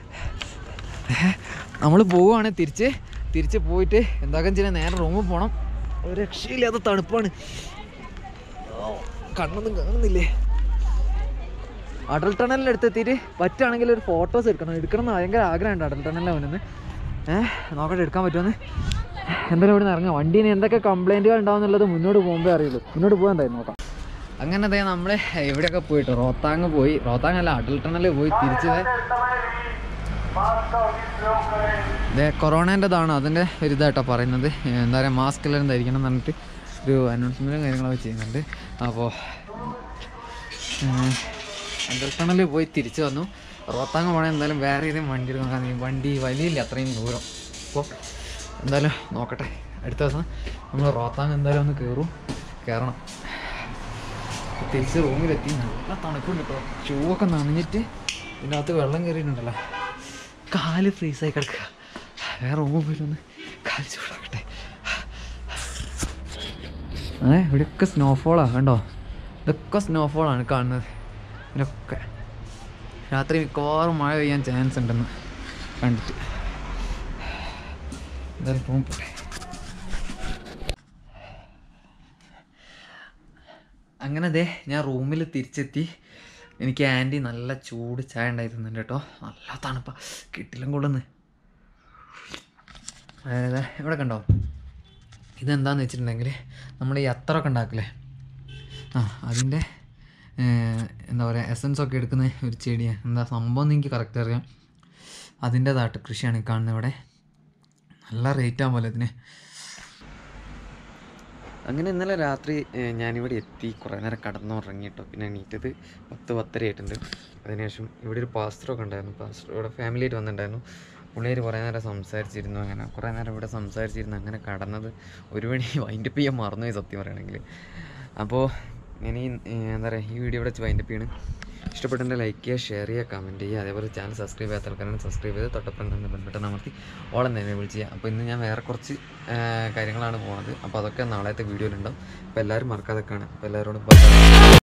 S1: നമ്മൾ പോവുകയാണ് തിരിച്ച് തിരിച്ച് പോയിട്ട് എന്താക്കാൻ ചെയ്യാൻ നേരെ റൂമിൽ പോകണം ഒരു രക്ഷയില്ലാത്ത തണുപ്പാണ് ഓ, കണ്ണൊന്നും കാണുന്നില്ലേ അടൽ ടണലിൻ്റെ അടുത്ത് എത്തിയിട്ട് പറ്റുകയാണെങ്കിൽ ഒരു ഫോട്ടോസ് എടുക്കണം എടുക്കണം എന്ന് ഭയങ്കര ആഗ്രഹമുണ്ട് അടൽ ടണലിൽ അവനെന്ന് ഏഹ് നോക്കട്ടെ എടുക്കാൻ പറ്റുമെന്ന് എന്തായാലും ഇവിടെ നിന്ന് ഇറങ്ങാം വണ്ടീന് എന്തൊക്കെ കംപ്ലൈൻറ്റുകൾ ഉണ്ടാവുന്നുള്ളത് മുന്നോട്ട് പോകുമ്പോൾ അറിയുള്ളൂ മുന്നോട്ട് പോകാൻ എന്തായാലും നോക്കാം അങ്ങനെ അതെ നമ്മൾ എവിടെയൊക്കെ പോയിട്ട് റോത്താങ് പോയി റോത്താങ് അല്ല അടൽ ടണലിൽ പോയി തിരിച്ചത് ഇതേ കൊറോണേൻ്റെതാണ് അതിൻ്റെ ഒരു ഇതായിട്ടോ പറയുന്നത് എന്താ പറയുക മാസ്ക് എല്ലാവരും ധരിക്കണം എന്ന് പറഞ്ഞിട്ട് ഒരു അനൗൺസ്മെൻറ്റും കാര്യങ്ങളൊക്കെ ചെയ്യുന്നുണ്ട് അപ്പോൾ അണ്ടർ ടണലിൽ പോയി തിരിച്ചു വന്നു റോത്താങ് പോകണേ എന്തായാലും വേറെ ഏതെങ്കിലും വണ്ടി എടുക്കാൻ കാരണം വണ്ടി വലിയില്ല അത്രയും ദൂരം അപ്പോൾ എന്തായാലും നോക്കട്ടെ അടുത്ത ദിവസം നമ്മൾ റോത്താങ് എന്തായാലും ഒന്ന് കയറും കയറണം തിരിച്ച് റൂമിലെത്തി നല്ല തണുപ്പുണ്ട് കേട്ടോ ഷൂ ഒക്കെ നനഞ്ഞിട്ട് ഇതിൻ്റെ അകത്ത് വെള്ളം കയറിയിട്ടുണ്ടല്ലോ കാല് ഫ്രീസായി കിടക്കുക വേറെ റൂമിൽ പോയിട്ടൊന്ന് കാല് ചൂടാക്കട്ടെ ഏ ഇവിടെയൊക്കെ സ്നോഫോളാണ് കണ്ടോ ഇതൊക്കെ സ്നോഫോളാണ് കാണുന്നത് ഇതിനൊക്കെ രാത്രി മിക്കവാറും മഴ പെയ്യാൻ ചാൻസ് ഉണ്ടെന്ന് കണ്ടിട്ട് എന്തായാലും റൂം പോട്ടെ അങ്ങനെ ദേ ഞാൻ റൂമിൽ തിരിച്ചെത്തി എനിക്ക് ആൻറ്റി നല്ല ചൂട് ചായ ഉണ്ടായിരുന്നുണ്ട് കേട്ടോ നല്ല തണുപ്പാ കിട്ടിലും കൊള്ളുന്ന് അതായത് ഇവിടെ കണ്ടോ ഇതെന്താന്ന് വെച്ചിട്ടുണ്ടെങ്കിൽ നമ്മൾ ഈ അത്തറൊക്കെ ഉണ്ടാക്കില്ലേ ആ അതിൻ്റെ എന്താ പറയുക എസൻസ് ഒക്കെ എടുക്കുന്ന ഒരു ചെടിയാണ് എന്താ സംഭവം എന്ന് എനിക്ക് കറക്റ്റ് അറിയാം അതിൻ്റെതായിട്ട് കൃഷിയാണ് ഈ കാണുന്നത് ഇവിടെ നല്ല റേറ്റ് ആകുമല്ലോ ഇതിന്
S2: അങ്ങനെ ഇന്നലെ രാത്രി ഏഹ്, ഞാനിവിടെ എത്തി കുറേ നേരം കടന്നുറങ്ങിട്ടോ പിന്നെ എണീറ്റത് പത്ത് പത്തര ആയിട്ടുണ്ട് അതിനുശേഷം ഇവിടെ ഒരു പാസ്റ്ററൊക്കെ ഉണ്ടായിരുന്നു പാസ്റ്റർ ഇവിടെ ഫാമിലിയായിട്ട് വന്നിട്ടുണ്ടായിരുന്നു പുള്ളിയൊരു കുറേ നേരം സംസാരിച്ചിരുന്നു അങ്ങനെ കുറേ നേരം ഇവിടെ സംസാരിച്ചിരുന്നു അങ്ങനെ കടന്നത് ഒരു മണി വൈൻഡപ്പ് ചെയ്യാൻ മറന്നുപോയി സത്യം പറയുകയാണെങ്കിൽ അപ്പോൾ ഇനി ഏഹ്, എന്താ പറയുക ഈ വീഡിയോ ഇവിടെ വെച്ച് വൈൻഡപ്പ് ചെയ്യണം ഇഷ്ടപ്പെട്ടെങ്കിൽ ലൈക്ക് ചെയ്യുക ഷെയർ ചെയ്യുക കമൻറ്റ് ചെയ്യുക അതേപോലെ ചാനൽ സബ്സ്ക്രൈബ് ചെയ്യാത്ത ആൾക്കാരാണ് സബ്സ്ക്രൈബ് ചെയ്ത് തൊട്ടപ്പം തന്നെ ബന്ധപ്പെട്ട അമർത്തി ഓളം തന്നെ വിളിച്ച് ചെയ്യുക അപ്പോൾ ഇന്ന് ഞാൻ വേറെ കുറച്ച് ആ, കാര്യങ്ങളാണ് പോകുന്നത് അപ്പോൾ അതൊക്കെ നാളത്തെ വീഡിയോയിലുണ്ടാവും അപ്പോൾ എല്ലാവരും മറക്കാതെ കാണാം അപ്പോൾ എല്ലാവരോടും bye bye.